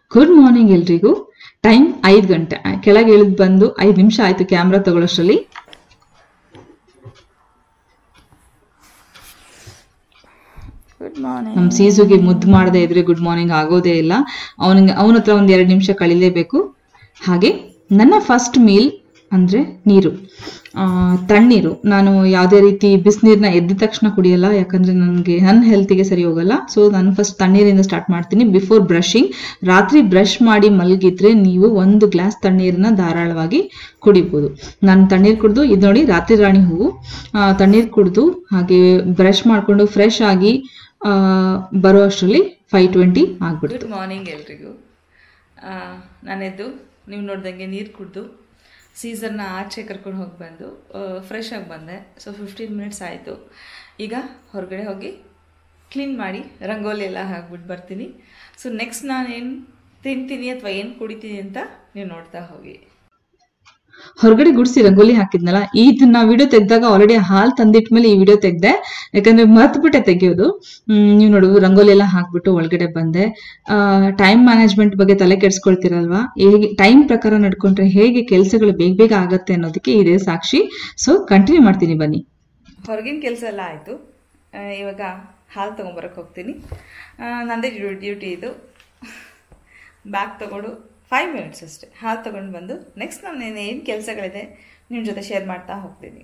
Good morning ಎಲ್ರಿಗೂ time ಐದು ಗಂಟೆ ಕೆಳಗೆ ಇಳಿದು ಬಂದು ಐದು ನಿಮಿಷ ಆಯ್ತು ಕ್ಯಾಮ್ರಾ ತಗೊಳ್ಳೋಷ್ಟರಲ್ಲಿ ಗುಡ್ ಮಾರ್ನಿಂಗ್ ನಮ್ಮ ಸೀಸುಗೆ ಮುದ್ದು ಮಾಡದೇ ಇದ್ರೆ ಗುಡ್ ಮಾರ್ನಿಂಗ್ ಆಗೋದೇ ಇಲ್ಲ ಅವನಿಗೆ ಅವನ ಹತ್ರ ಒಂದು ಎರಡು ನಿಮಿಷ ಕಳಿಲೇಬೇಕು ಹಾಗೆ ನನ್ನ ಫಸ್ಟ್ ಮೀಲ್ ಅಂದರೆ ನೀರು ಆ, ತಣ್ಣೀರು ನಾನು ಯಾವುದೇ ರೀತಿ ಬಿಸಿನೀರನ್ನ ಎದ್ದ ತಕ್ಷಣ ಕುಡಿಯಲ್ಲ ಯಾಕಂದರೆ ನನಗೆ ನನ್ನ ಹೆಲ್ತಿಗೆ ಸರಿ ಹೋಗಲ್ಲ ಸೊ ನಾನು ಫಸ್ಟ್ ತಣ್ಣೀರಿಂದ ಸ್ಟಾರ್ಟ್ ಮಾಡ್ತೀನಿ ಬಿಫೋರ್ ಬ್ರಷಿಂಗ್ ರಾತ್ರಿ ಬ್ರಷ್ ಮಾಡಿ ಮಲಗಿದ್ರೆ ನೀವು ಒಂದು ಗ್ಲಾಸ್ ತಣ್ಣೀರನ್ನ ಧಾರಾಳವಾಗಿ ಕುಡಿಬೋದು ನಾನು ತಣ್ಣೀರು ಕುಡಿದು ಇದು ನೋಡಿ ರಾತ್ರಿ ರಾಣಿ ಹೂವು ಆ, ತಣ್ಣೀರು ಕುಡಿದು ಹಾಗೆ ಬ್ರಷ್ ಮಾಡಿಕೊಂಡು ಫ್ರೆಶ್ ಆಗಿ ಆ, ಬರೋ ಅಷ್ಟರಲ್ಲಿ ಫೈವ್ ಟ್ವೆಂಟಿ ಆಗ್ಬಿಡ್ತು ಗುಡ್ ಮಾರ್ನಿಂಗ್ ಎಲ್ರಿಗೂ ನಾನೆದ್ದು ನೀವು ನೋಡ್ದಂಗೆ ನೀರು ಕುಡಿದು ಸೀಸರ್ನ ಆಚೆ ಕರ್ಕೊಂಡು ಹೋಗಿ ಬಂದು ಫ್ರೆಶ್ ಆಗಿ ಬಂದೆ ಸೊ ಫಿಫ್ಟೀನ್ ಮಿನಿಟ್ಸ್ ಆಯಿತು ಈಗ ಹೊರಗಡೆ ಹೋಗಿ ಕ್ಲೀನ್ ಮಾಡಿ ರಂಗೋಲಿ ಎಲ್ಲ ಹಾಕ್ಬಿಟ್ಟು ಬರ್ತೀನಿ ಸೊ ನೆಕ್ಸ್ಟ್ ನಾನು ಏನು ತಿಂತೀನಿ ಅಥವಾ ಏನು ಕುಡಿತೀನಿ ಅಂತ ನೀವು ನೋಡ್ತಾ ಹೋಗಿ ಹೊರಗಡೆ ಗುಡಿಸಿ ರಂಗೋಲಿ ಹಾಕಿದ್ನಲ್ಲ ಇದನ್ನ ವಿಡಿಯೋ ತೆಗ್ದಾಗ ಆಲ್ರೆಡಿ ಹಾಲ್ ತಂದಿಟ್ಮೇಲೆ ಈ ವಿಡಿಯೋ ತೆಗ್ದೆ ಯಾಕಂದ್ರೆ ಮರ್ತ್ಬಿಟ್ಟೆ ತೆಗಿಯೋದು ಹ್ಮ್, ನೀವು ನೋಡು ರಂಗೋಲಿ ಎಲ್ಲ ಹಾಕ್ಬಿಟ್ಟು ಒಳಗಡೆ ಬಂದೆ ಟೈಮ್ ಮ್ಯಾನೇಜ್ಮೆಂಟ್ ಬಗ್ಗೆ ತಲೆ ಕೆಡ್ಸ್ಕೊಳ್ತಿರಲ್ವಾ ಹೇಗೆ ಟೈಮ್ ಪ್ರಕಾರ ನಡ್ಕೊಂಡ್ರೆ ಹೇಗೆ ಕೆಲಸಗಳು ಬೇಗ ಬೇಗ ಆಗತ್ತೆ ಅನ್ನೋದಕ್ಕೆ ಇದೇ ಸಾಕ್ಷಿ ಸೊ ಕಂಟಿನ್ಯೂ ಮಾಡ್ತೀನಿ ಬನ್ನಿ ಹೊರಗಿನ ಕೆಲಸ ಎಲ್ಲ ಆಯಿತು ಇವಾಗ ಹಾಲು ತೊಗೊಂಬರಕ್ಕೆ ಹೋಗ್ತೀನಿ ಆ, ನಂದೇ ಡ್ಯೂಟಿ ಇದು ಬ್ಯಾಗ್ ತೊಗೊಂಡು ಫೈವ್ ಮಿನಿಟ್ಸ್ ಅಷ್ಟೇ ಹಾಲು ತೊಗೊಂಡು ಬಂದು ನೆಕ್ಸ್ಟ್ ನಾನು ಏನು ಕೆಲಸಗಳಿದೆ ನಿಮ್ಮ ಜೊತೆ ಶೇರ್ ಮಾಡ್ತಾ ಹೋಗ್ತೀನಿ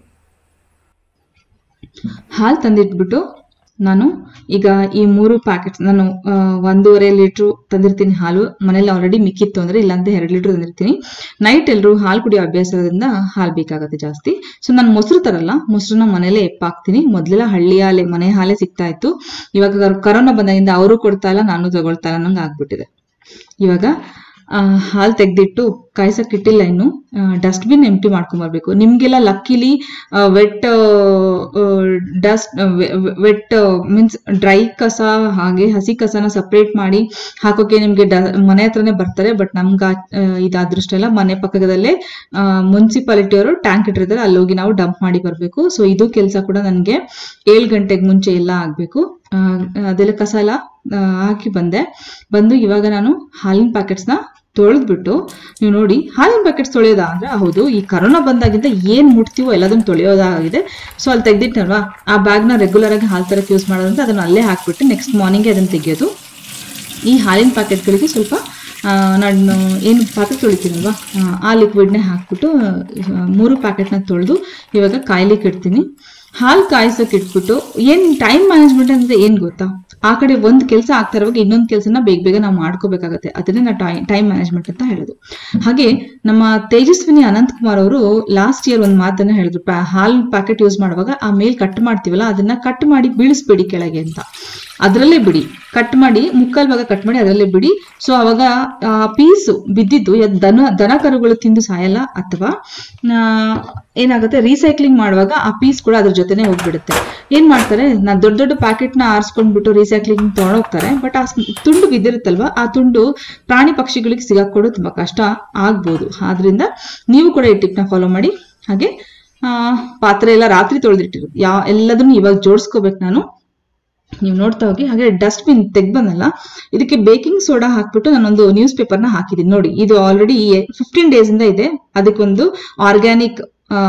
ಹಾಲು ತಂದಿಟ್ಬಿಟ್ಟು ನಾನು ಈಗ ಈ ಮೂರು ಪ್ಯಾಕೆಟ್ ನಾನು ಆ, ಒಂದೂವರೆ ಲೀಟ್ರು ತಂದಿರ್ತೀನಿ ಹಾಲು ಮನೇಲಿ ಆಲ್ರೆಡಿ ಮಿಕ್ಕಿತ್ತು ಅಂದ್ರೆ ಇಲ್ಲಾಂದ್ರೆ ಎರಡು ಲೀಟ್ರ್ ತಂದಿರ್ತೀನಿ ನೈಟ್ ಎಲ್ಲರೂ ಹಾಲು ಕುಡಿಯೋ ಅಭ್ಯಾಸ ಇರೋದ್ರಿಂದ ಹಾಲು ಬೇಕಾಗುತ್ತೆ ಜಾಸ್ತಿ ಸೊ ನಾನು ಮೊಸರು ತರಲ್ಲ ಮೊಸರನ್ನ ಮನೇಲೆ ಎಪ್ಪಾಕ್ತೀನಿ ಮೊದಲೆಲ್ಲ ಹಳ್ಳಿ ಹಾಲೆ ಮನೆ ಹಾಲೇ ಸಿಗ್ತಾ ಇತ್ತು ಇವಾಗ ಕರ್- ಕರೋನಾ ಬಂದಾಗಿಂದ ಅವರು ಕೊಡ್ತಾ ಇಲ್ಲ ನಾನು ತಗೊಳ್ತಾ ಇಲ್ಲ ನಂಗೆ ಆಗ್ಬಿಟ್ಟಿದೆ ಇವಾಗ ಆ, ಹಾಲು ತೆಗೆದಿಟ್ಟು ಕಾಯ್ಸಕ್ ಇಟ್ಟಿಲ್ಲ ಇನ್ನು ಡಸ್ಟ್ಬಿನ್ ಎಂಟಿ ಮಾಡ್ಕೊಂಬರ್ಬೇಕು ನಿಮ್ಗೆಲ್ಲ luckily wet dust wet means dry ಕಸ ಹಾಗೆ ಹಸಿ ಕಸನ ಸಪ್ರೇಟ್ ಮಾಡಿ ಹಾಕೋಕೆ ನಿಮ್ಗೆ ಡ ಮನೆ ಹತ್ರನೇ ಬರ್ತಾರೆ ಬಟ್ ನಮ್ಗೆ ಇದು ಅದೃಷ್ಟ ಇಲ್ಲ ಮನೆ ಪಕ್ಕದಲ್ಲೇ ಮುನ್ಸಿಪಾಲಿಟಿಯವರು ಟ್ಯಾಂಕ್ ಇಟ್ಟಿರ್ತಾರೆ ಅಲ್ಲಿ ಹೋಗಿ ನಾವು ಡಂಪ್ ಮಾಡಿ ಬರಬೇಕು ಸೊ ಇದು ಕೆಲಸ ಕೂಡ ನನಗೆ ಏಳು ಗಂಟೆಗೆ ಮುಂಚೆ ಎಲ್ಲ ಆಗಬೇಕು ಅದೆಲ್ಲ ಕಸ ಎಲ್ಲ ಆ, ಹಾಕಿ ಬಂದೆ ಬಂದು ಇವಾಗ ನಾನು ಹಾಲಿನ ಪ್ಯಾಕೆಟ್ಸ್ನ ತೊಳೆದ್ಬಿಟ್ಟು ನೀವು ನೋಡಿ ಹಾಲಿನ ಪ್ಯಾಕೆಟ್ಸ್ ತೊಳೆಯೋದಾ ಅಂದ್ರೆ ಹೌದು ಈ ಕರೋನಾ ಬಂದಾಗಿಂದ ಏನ್ ಮುಟ್ತೀವೋ ಎಲ್ಲದನ್ನು ತೊಳೆಯೋದಾಗಿದೆ ಸೊ ಅಲ್ಲಿ ತೆಗ್ದಿಟ್ಟಲ್ವಾ ಆ ಬ್ಯಾಗ್ನ ರೆಗ್ಯುಲರ್ ಆಗಿ ಹಾಲು ತರಕ್ಕೆ ಯೂಸ್ ಮಾಡೋದಂತ ಅದನ್ನ ಅಲ್ಲೇ ಹಾಕ್ಬಿಟ್ಟು ನೆಕ್ಸ್ಟ್ ಮಾರ್ನಿಂಗ್ ಅದನ್ನ ತೆಗೆಯೋದು ಈ ಹಾಲಿನ ಪ್ಯಾಕೆಟ್ಗಳಿಗೆ ಸ್ವಲ್ಪ ಆ, ನಾನು ಏನು ಪಾತ್ರೆ ತೊಳಿತೀನಲ್ವಾ ಆ, ಆ ಲಿಕ್ವಿಡ್ನೇ ಹಾಕ್ಬಿಟ್ಟು ಆ, ಮೂರು ಪ್ಯಾಕೆಟ್ನ ತೊಳೆದು ಇವಾಗ ಕಾಯ್ಲಿಕ್ಕೆ ಇಡ್ತೀನಿ ಹಾಲು ಕಾಯಿಸೋಕೆ ಇಟ್ಬಿಟ್ಟು ಏನು ಟೈಮ್ ಮ್ಯಾನೇಜ್ಮೆಂಟ್ ಅಂದ್ರೆ ಏನು ಗೊತ್ತಾ ಆ ಕಡೆ ಒಂದು ಕೆಲಸ ಆಗ್ತಾ ಇರುವಾಗ ಇನ್ನೊಂದು ಕೆಲಸನ ಬೇಗ ಬೇಗ ನಾವು ಮಾಡ್ಕೋಬೇಕಾಗತ್ತೆ ಅದನ್ನೇ ನಾವು ಟೈಮ್ ಮ್ಯಾನೇಜ್ಮೆಂಟ್ ಅಂತ ಹೇಳೋದು ಹಾಗೆ ನಮ್ಮ ತೇಜಸ್ವಿನಿ ಅನಂತ್ ಕುಮಾರ್ ಅವರು ಲಾಸ್ಟ್ ಇಯರ್ ಒಂದು ಮಾತನ್ನ ಹೇಳಿದ್ರು ಪ್ಯಾ- ಹಾಲು ಪ್ಯಾಕೆಟ್ ಯೂಸ್ ಮಾಡುವಾಗ ಆ ಮೇಲ್ ಕಟ್ ಮಾಡ್ತೀವಲ್ಲ ಅದನ್ನ ಕಟ್ ಮಾಡಿ ಬೀಳಿಸ್ಬೇಡಿ ಕೆಳಗೆ ಅಂತ ಅದರಲ್ಲೇ ಬಿಡಿ ಕಟ್ ಮಾಡಿ ಮುಕ್ಕಾಲ್ ಭಾಗ ಕಟ್ ಮಾಡಿ ಅದರಲ್ಲೇ ಬಿಡಿ ಸೊ ಅವಾಗ ಆ ಪೀಸು ಬಿದ್ದಿದ್ದು ಯದ್ ದನ ದನ ಕರುಗಳು ತಿಂದು ಸಾಯಲ್ಲ ಅಥವಾ ಆ, ಏನಾಗುತ್ತೆ ರೀಸೈಕ್ಲಿಂಗ್ ಮಾಡುವಾಗ ಆ ಪೀಸ್ ಕೂಡ ಅದ್ರ ಜೊತೆನೆ ಹೋಗ್ಬಿಡುತ್ತೆ ಏನ್ ಮಾಡ್ತಾರೆ ನಾ ದೊಡ್ಡ ದೊಡ್ಡ ಪ್ಯಾಕೆಟ್ನ ಆರಿಸ್ಕೊಂಡ್ಬಿಟ್ಟು ರೀಸೈಕ್ಲಿಂಗ್ ತಗೊಂಡೋಗ್ತಾರೆ ಬಟ್ ಆ ಸ್- ತುಂಡು ಬಿದ್ದಿರುತ್ತಲ್ವಾ ಆ ತುಂಡು ಪ್ರಾಣಿ ಪಕ್ಷಿಗಳಿಗೆ ಸಿಗಾಕೊಡೋದು ತುಂಬಾ ಕಷ್ಟ ಆಗ್ಬೋದು ಆದ್ರಿಂದ ನೀವು ಕೂಡ ಈ ಟಿಪ್ನ ಫಾಲೋ ಮಾಡಿ ಹಾಗೆ ಆ, ಪಾತ್ರೆ ಎಲ್ಲ ರಾತ್ರಿ ತೊಳೆದಿಟ್ಟಿರು ಯಾ ಎಲ್ಲದನ್ನು ಇವಾಗ ಜೋಡಿಸ್ಕೋಬೇಕು ನಾನು ನೀವು ನೋಡ್ತಾ ಹೋಗಿ ಹಾಗೆ ಡಸ್ಟ್ಬಿನ್ ತೆಗ್ಬಂದಲ್ಲ ಇದಕ್ಕೆ ಬೇಕಿಂಗ್ ಸೋಡಾ ಹಾಕ್ಬಿಟ್ಟು ನಾನೊಂದು ನ್ಯೂಸ್ ಪೇಪರ್ನ ಹಾಕಿದ್ದೀನಿ ನೋಡಿ ಇದು ಆಲ್ರೆಡಿ ಫಿಫ್ಟೀನ್ ಡೇಸ್ ಇಂದ ಇದೆ ಅದಕ್ಕೊಂದು ಆರ್ಗ್ಯಾನಿಕ್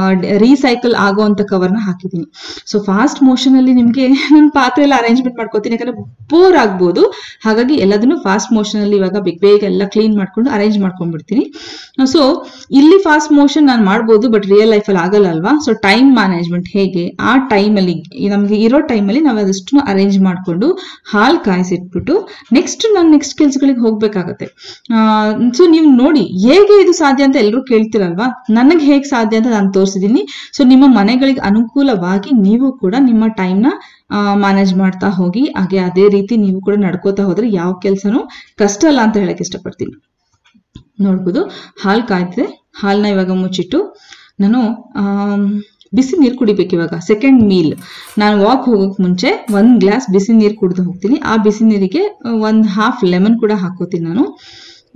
ರೀಸೈಕಲ್ ಆಗುವಂತ ಕವರ್ನ ಹಾಕಿದ್ದೀನಿ ಸೊ ಫಾಸ್ಟ್ ಮೋಷನ್ ಅಲ್ಲಿ ನಿಮ್ಗೆ ನಾನು ಪಾತ್ರೆ ಎಲ್ಲ ಅರೇಂಜ್ಮೆಂಟ್ ಮಾಡ್ಕೋತೀನಿ ಯಾಕಂದ್ರೆ ಬೋರ್ ಆಗ್ಬೋದು ಹಾಗಾಗಿ ಎಲ್ಲದನ್ನು ಫಾಸ್ಟ್ ಮೋಷನ್ ಅಲ್ಲಿ ಇವಾಗ ಬೇಗ ಬೇಗ ಎಲ್ಲ ಕ್ಲೀನ್ ಮಾಡ್ಕೊಂಡು ಅರೇಂಜ್ ಮಾಡ್ಕೊಂಡ್ಬಿಡ್ತೀನಿ ಸೊ ಇಲ್ಲಿ ಫಾಸ್ಟ್ ಮೋಷನ್ ನಾನು ಮಾಡ್ಬೋದು ಬಟ್ ರಿಯಲ್ ಲೈಫಲ್ಲಿ ಆಗಲ್ಲ ಅಲ್ವಾ ಸೊ ಟೈಮ್ ಮ್ಯಾನೇಜ್ಮೆಂಟ್ ಹೇಗೆ ಆ ಟೈಮಲ್ಲಿ ನಮಗೆ ಇರೋ ಟೈಮಲ್ಲಿ ನಾವು ಅದಷ್ಟು ಅರೇಂಜ್ ಮಾಡಿಕೊಂಡು ಹಾಲು ಕಾಯಿಸಿಟ್ಬಿಟ್ಟು ನೆಕ್ಸ್ಟ್ ನಾನು ನೆಕ್ಸ್ಟ್ ಕೆಲ್ಸಗಳಿಗೆ ಹೋಗ್ಬೇಕಾಗತ್ತೆ ಸೊ ನೀವು ನೋಡಿ ಹೇಗೆ ಇದು ಸಾಧ್ಯ ಅಂತ ಎಲ್ಲರೂ ಕೇಳ್ತಿರಲ್ವಾ ನನಗೆ ಹೇಗೆ ಸಾಧ್ಯ ಅಂತ ನಾನು ತೋರಿಸಿದ್ದೀನಿ ಸೊ ನಿಮ್ಮ ಮನೆಗಳಿಗೆ ಅನುಕೂಲವಾಗಿ ನೀವು ಕೂಡ ನಿಮ್ಮ ಟೈಮ್ನ ಮ್ಯಾನೇಜ್ ಮಾಡ್ತಾ ಹೋಗಿ ಹಾಗೆ ಅದೇ ರೀತಿ ನೀವು ಕೂಡ ನಡ್ಕೋತಾ ಹೋದ್ರೆ ಯಾವ ಕೆಲಸನೂ ಕಷ್ಟ ಅಲ್ಲ ಅಂತ ಹೇಳಕ್ ಇಷ್ಟಪಡ್ತೀನಿ ನೋಡ್ಬೋದು ಹಾಲು ಕಾಯ್ತಿದೆ ಹಾಲನ್ನ ಇವಾಗ ಮುಚ್ಚಿಟ್ಟು ನಾನು ಆಮ್, ಬಿಸಿ ನೀರು ಕುಡಿಬೇಕು ಇವಾಗ ಸೆಕೆಂಡ್ ಮೀಲ್ ನಾನು ವಾಕ್ ಹೋಗೋಕೆ ಮುಂಚೆ ಒಂದು ಗ್ಲಾಸ್ ಬಿಸಿ ನೀರು ಕುಡಿದು ಹೋಗ್ತೀನಿ ಆ ಬಿಸಿ ನೀರಿಗೆ ಒಂದು ಹಾಫ್ ಲೆಮನ್ ಕೂಡ ಹಾಕೋತೀನಿ ನಾನು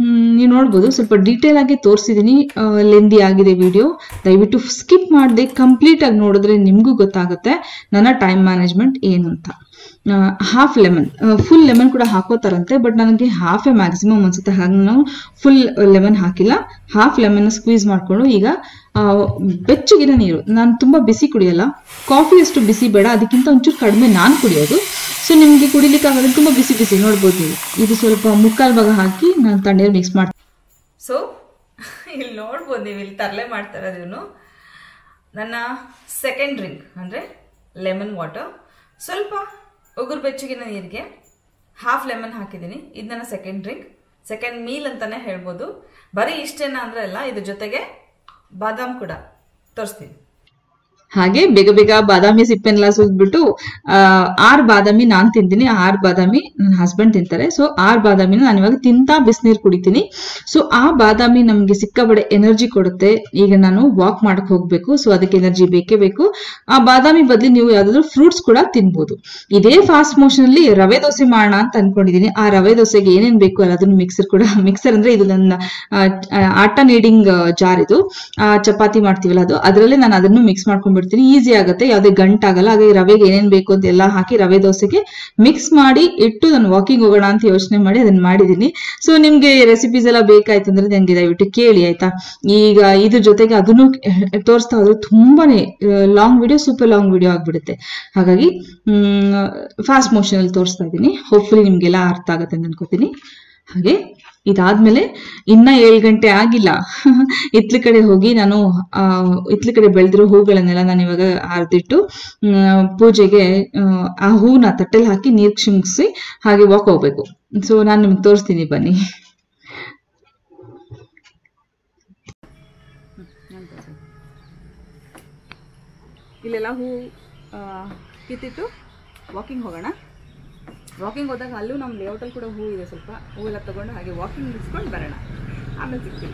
ನೀವು ನೋಡ್ಬೋದು ಸ್ವಲ್ಪ ಡೀಟೇಲ್ ಆಗಿ ತೋರಿಸಿದ್ದೀನಿ ಲೆಂದಿ ಆಗಿದೆ ವಿಡಿಯೋ ದಯವಿಟ್ಟು ಸ್ಕಿಪ್ ಮಾಡದೆ ಕಂಪ್ಲೀಟ್ ಆಗಿ ನೋಡಿದ್ರೆ ನಿಮಗೂ ಗೊತ್ತಾಗುತ್ತೆ ನನ್ನ ಟೈಮ್ ಮ್ಯಾನೇಜ್ಮೆಂಟ್ ಏನು ಅಂತ ಹಾಫ್ ಲೆಮನ್ ಫುಲ್ ಲೆಮನ್ ಕೂಡ ಹಾಕೋತಾರಂತೆ ಬಟ್ ನನಗೆ ಹಾಫ್ ಎ ಮ್ಯಾಕ್ಸಿಮಮ್ ಅನ್ಸುತ್ತೆ ಹಾಗೆ ನಾವು ಫುಲ್ ಲೆಮನ್ ಹಾಕಿಲ್ಲ ಹಾಫ್ ಲೆಮನ್ ಸ್ಕ್ವೀಸ್ ಮಾಡ್ಕೊಂಡು ಈಗ ಆ, ಬೆಚ್ಚಗಿನ ನೀರು ನಾನು ತುಂಬಾ ಬಿಸಿ ಕುಡಿಯಲ್ಲ ಕಾಫಿ ಅಷ್ಟು ಬಿಸಿ ಬೇಡ ಅದಕ್ಕಿಂತ ಒಂಚೂರು ಕಡಿಮೆ ನಾನು ಕುಡಿಯೋದು ಸೊ ನಿಮಗೆ ಕುಡಿಲಿಕ್ಕೆ ಆಗೋದ್ರೆ ತುಂಬಾ ಬಿಸಿ ಬಿಸಿ ನೋಡ್ಬೋದು ನೀವು ಇದು ಸ್ವಲ್ಪ ಮುಕ್ಕಾಲು ಭಾಗ ಹಾಕಿ ನಾನು ತಣ್ಣೀರು ಮಿಕ್ಸ್ ಮಾಡ್ತೀನಿ ಸೊ ಇಲ್ಲಿ ನೋಡ್ಬೋದು ನೀವು ಇಲ್ಲಿ ತರಲೆ ಮಾಡ್ತಾ ಇರೋದು ಇವನು ನನ್ನ ಸೆಕೆಂಡ್ ಡ್ರಿಂಕ್ ಅಂದರೆ ಲೆಮನ್ ವಾಟರ್ ಸ್ವಲ್ಪ ಉಗುರು ಬೆಚ್ಚಗಿನ ನೀರಿಗೆ ಹಾಫ್ ಲೆಮನ್ ಹಾಕಿದ್ದೀನಿ ಇದು ನನ್ನ ಸೆಕೆಂಡ್ ಡ್ರಿಂಕ್ ಸೆಕೆಂಡ್ ಮೀಲ್ ಅಂತಾನೆ ಹೇಳ್ಬೋದು ಬರೀ ಇಷ್ಟೇನ ಅಂದ್ರೆ ಅಲ್ಲ ಇದ್ರ ಜೊತೆಗೆ ಬಾದಾಮ್ ಕೂಡ ತೋರಿಸ್ತೀನಿ ಹಾಗೆ ಬೇಗ ಬೇಗ ಬಾದಾಮಿ ಸಿಪ್ಪೆನೆಲ್ಲ ಸುಲ್ಬಿಟ್ಟು ಆ, ಆರ್ ಬಾದಾಮಿ ನಾನ್ ತಿಂತೀನಿ ಆರ್ ಬಾದಾಮಿ ನನ್ನ ಹಸ್ಬೆಂಡ್ ತಿಂತಾರೆ ಸೊ ಆರ್ ಬಾದಾಮಿನ ನಾನು ಇವಾಗ ತಿಂತಾ ಬಿಸಿನೀರು ಕುಡಿತೀನಿ ಸೊ ಆ ಬಾದಾಮಿ ನಮ್ಗೆ ಸಿಕ್ಕಾಬಡೆ ಎನರ್ಜಿ ಕೊಡುತ್ತೆ ಈಗ ನಾನು ವಾಕ್ ಮಾಡಕ್ ಹೋಗ್ಬೇಕು ಸೊ ಅದಕ್ಕೆ ಎನರ್ಜಿ ಬೇಕೇ ಬೇಕು ಆ ಬಾದಾಮಿ ಬದಲಿ ನೀವು ಯಾವ್ದಾದ್ರು ಫ್ರೂಟ್ಸ್ ಕೂಡ ತಿನ್ಬೋದು ಇದೇ ಫಾಸ್ಟ್ ಮೋಷನ್ ಅಲ್ಲಿ ರವೆ ದೋಸೆ ಮಾಡೋಣ ಅಂತ ಅನ್ಕೊಂಡಿದೀನಿ ಆ ರವೆ ದೋಸೆಗೆ ಏನೇನ್ ಬೇಕು ಅಲ್ಲ ಅದನ್ನ ಮಿಕ್ಸರ್ ಕೂಡ ಮಿಕ್ಸರ್ ಅಂದ್ರೆ ಇದು ನನ್ನ ಆ, ಆ, ಆಟ ನೀಡಿಂಗ್ ಜಾರ್ ಇದು ಆ, ಚಪಾತಿ ಮಾಡ್ತೀವಲ್ಲ ಅದು ಅದರಲ್ಲೇ ನಾನು ಅದನ್ನು ಮಿಕ್ಸ್ ಮಾಡ್ಕೊಂಡ್ಬಿಡ್ತೀನಿ ಈಸಿ ಆಗುತ್ತೆ ಯಾವುದೇ ಗಂಟಾಗಲ್ಲ ಹಾಗೆ ರವೆಗೆ ಏನೇನ್ ಬೇಕು ಅಂತ ಎಲ್ಲ ಹಾಕಿ ರವೆ ದೋಸೆಗೆ ಮಿಕ್ಸ್ ಮಾಡಿ ಇಟ್ಟು ನಾನು ವಾಕಿಂಗ್ ಹೋಗೋಣ ಅಂತ ಯೋಚನೆ ಮಾಡಿ ಅದನ್ನ ಮಾಡಿದೀನಿ ಸೊ ನಿಮ್ಗೆ ರೆಸಿಪೀಸ್ ಎಲ್ಲ ಬೇಕಾಯ್ತು ಅಂದ್ರೆ ನಂಗೆ ದಯವಿಟ್ಟು ಕೇಳಿ ಆಯ್ತಾ ಈಗ ಇದ್ರ ಜೊತೆಗೆ ಅದನ್ನು ತೋರಿಸ್ತಾ ಹೋದ್ರೆ ತುಂಬಾನೇ long video super long video ಆಗ್ಬಿಡುತ್ತೆ ಹಾಗಾಗಿ ಫಾಸ್ಟ್ ಮೋಷನ್ ಅಲ್ಲಿ ತೋರಿಸ್ತಾ ಇದ್ದೀನಿ ಹೋಪ್ಫುಲಿ ನಿಮ್ಗೆಲ್ಲ ಅರ್ಥ ಆಗುತ್ತೆ ಅಂತ ಅನ್ಕೋತೀನಿ ಹಾಗೆ ಇದಾದ್ಮೇಲೆ ಇನ್ನ ಏಳು ಗಂಟೆ ಆಗಿಲ್ಲ ಇತ್ಲ ಕಡೆ ಹೋಗಿ ನಾನು ಆ ಇತ್ಲ ಕಡೆ ಬೆಳೆದಿರೋ ಹೂಗಳನ್ನೆಲ್ಲ ನಾನು ಇವಾಗ ಹರಿದಿಟ್ಟು ಪೂಜೆಗೆ ಆ, ಆ ಹೂನ ತಟ್ಟೆಲಿ ಹಾಕಿ ನೀರ್ ಚಿಮ್ಸಿ ಹಾಗೆ ವಾಕ್ ಹೋಗ್ಬೇಕು ಸೊ ನಾನು ನಿಮ್ಗೆ ತೋರಿಸ್ತೀನಿ ಬನ್ನಿ ಇಲ್ಲೆಲ್ಲ ಹೂ ಕಿತ್ತಿಟ್ಟು ವಾಕಿಂಗ್ ಹೋಗೋಣ ವಾಕಿಂಗ್ ಹೋದಾಗ ಅಲ್ಲೂ ನಮ್ಮ ಲೇಔಟಲ್ಲಿ ಕೂಡ ಹೂ ಇದೆ ಸ್ವಲ್ಪ ಹೂ ಎಲ್ಲ ತೊಗೊಂಡು ಹಾಗೆ ವಾಕಿಂಗ್ ಮುಗಿಸ್ಕೊಂಡು ಬರೋಣ ಆಮೇಲೆ ಸಿಗ್ತೀನಿ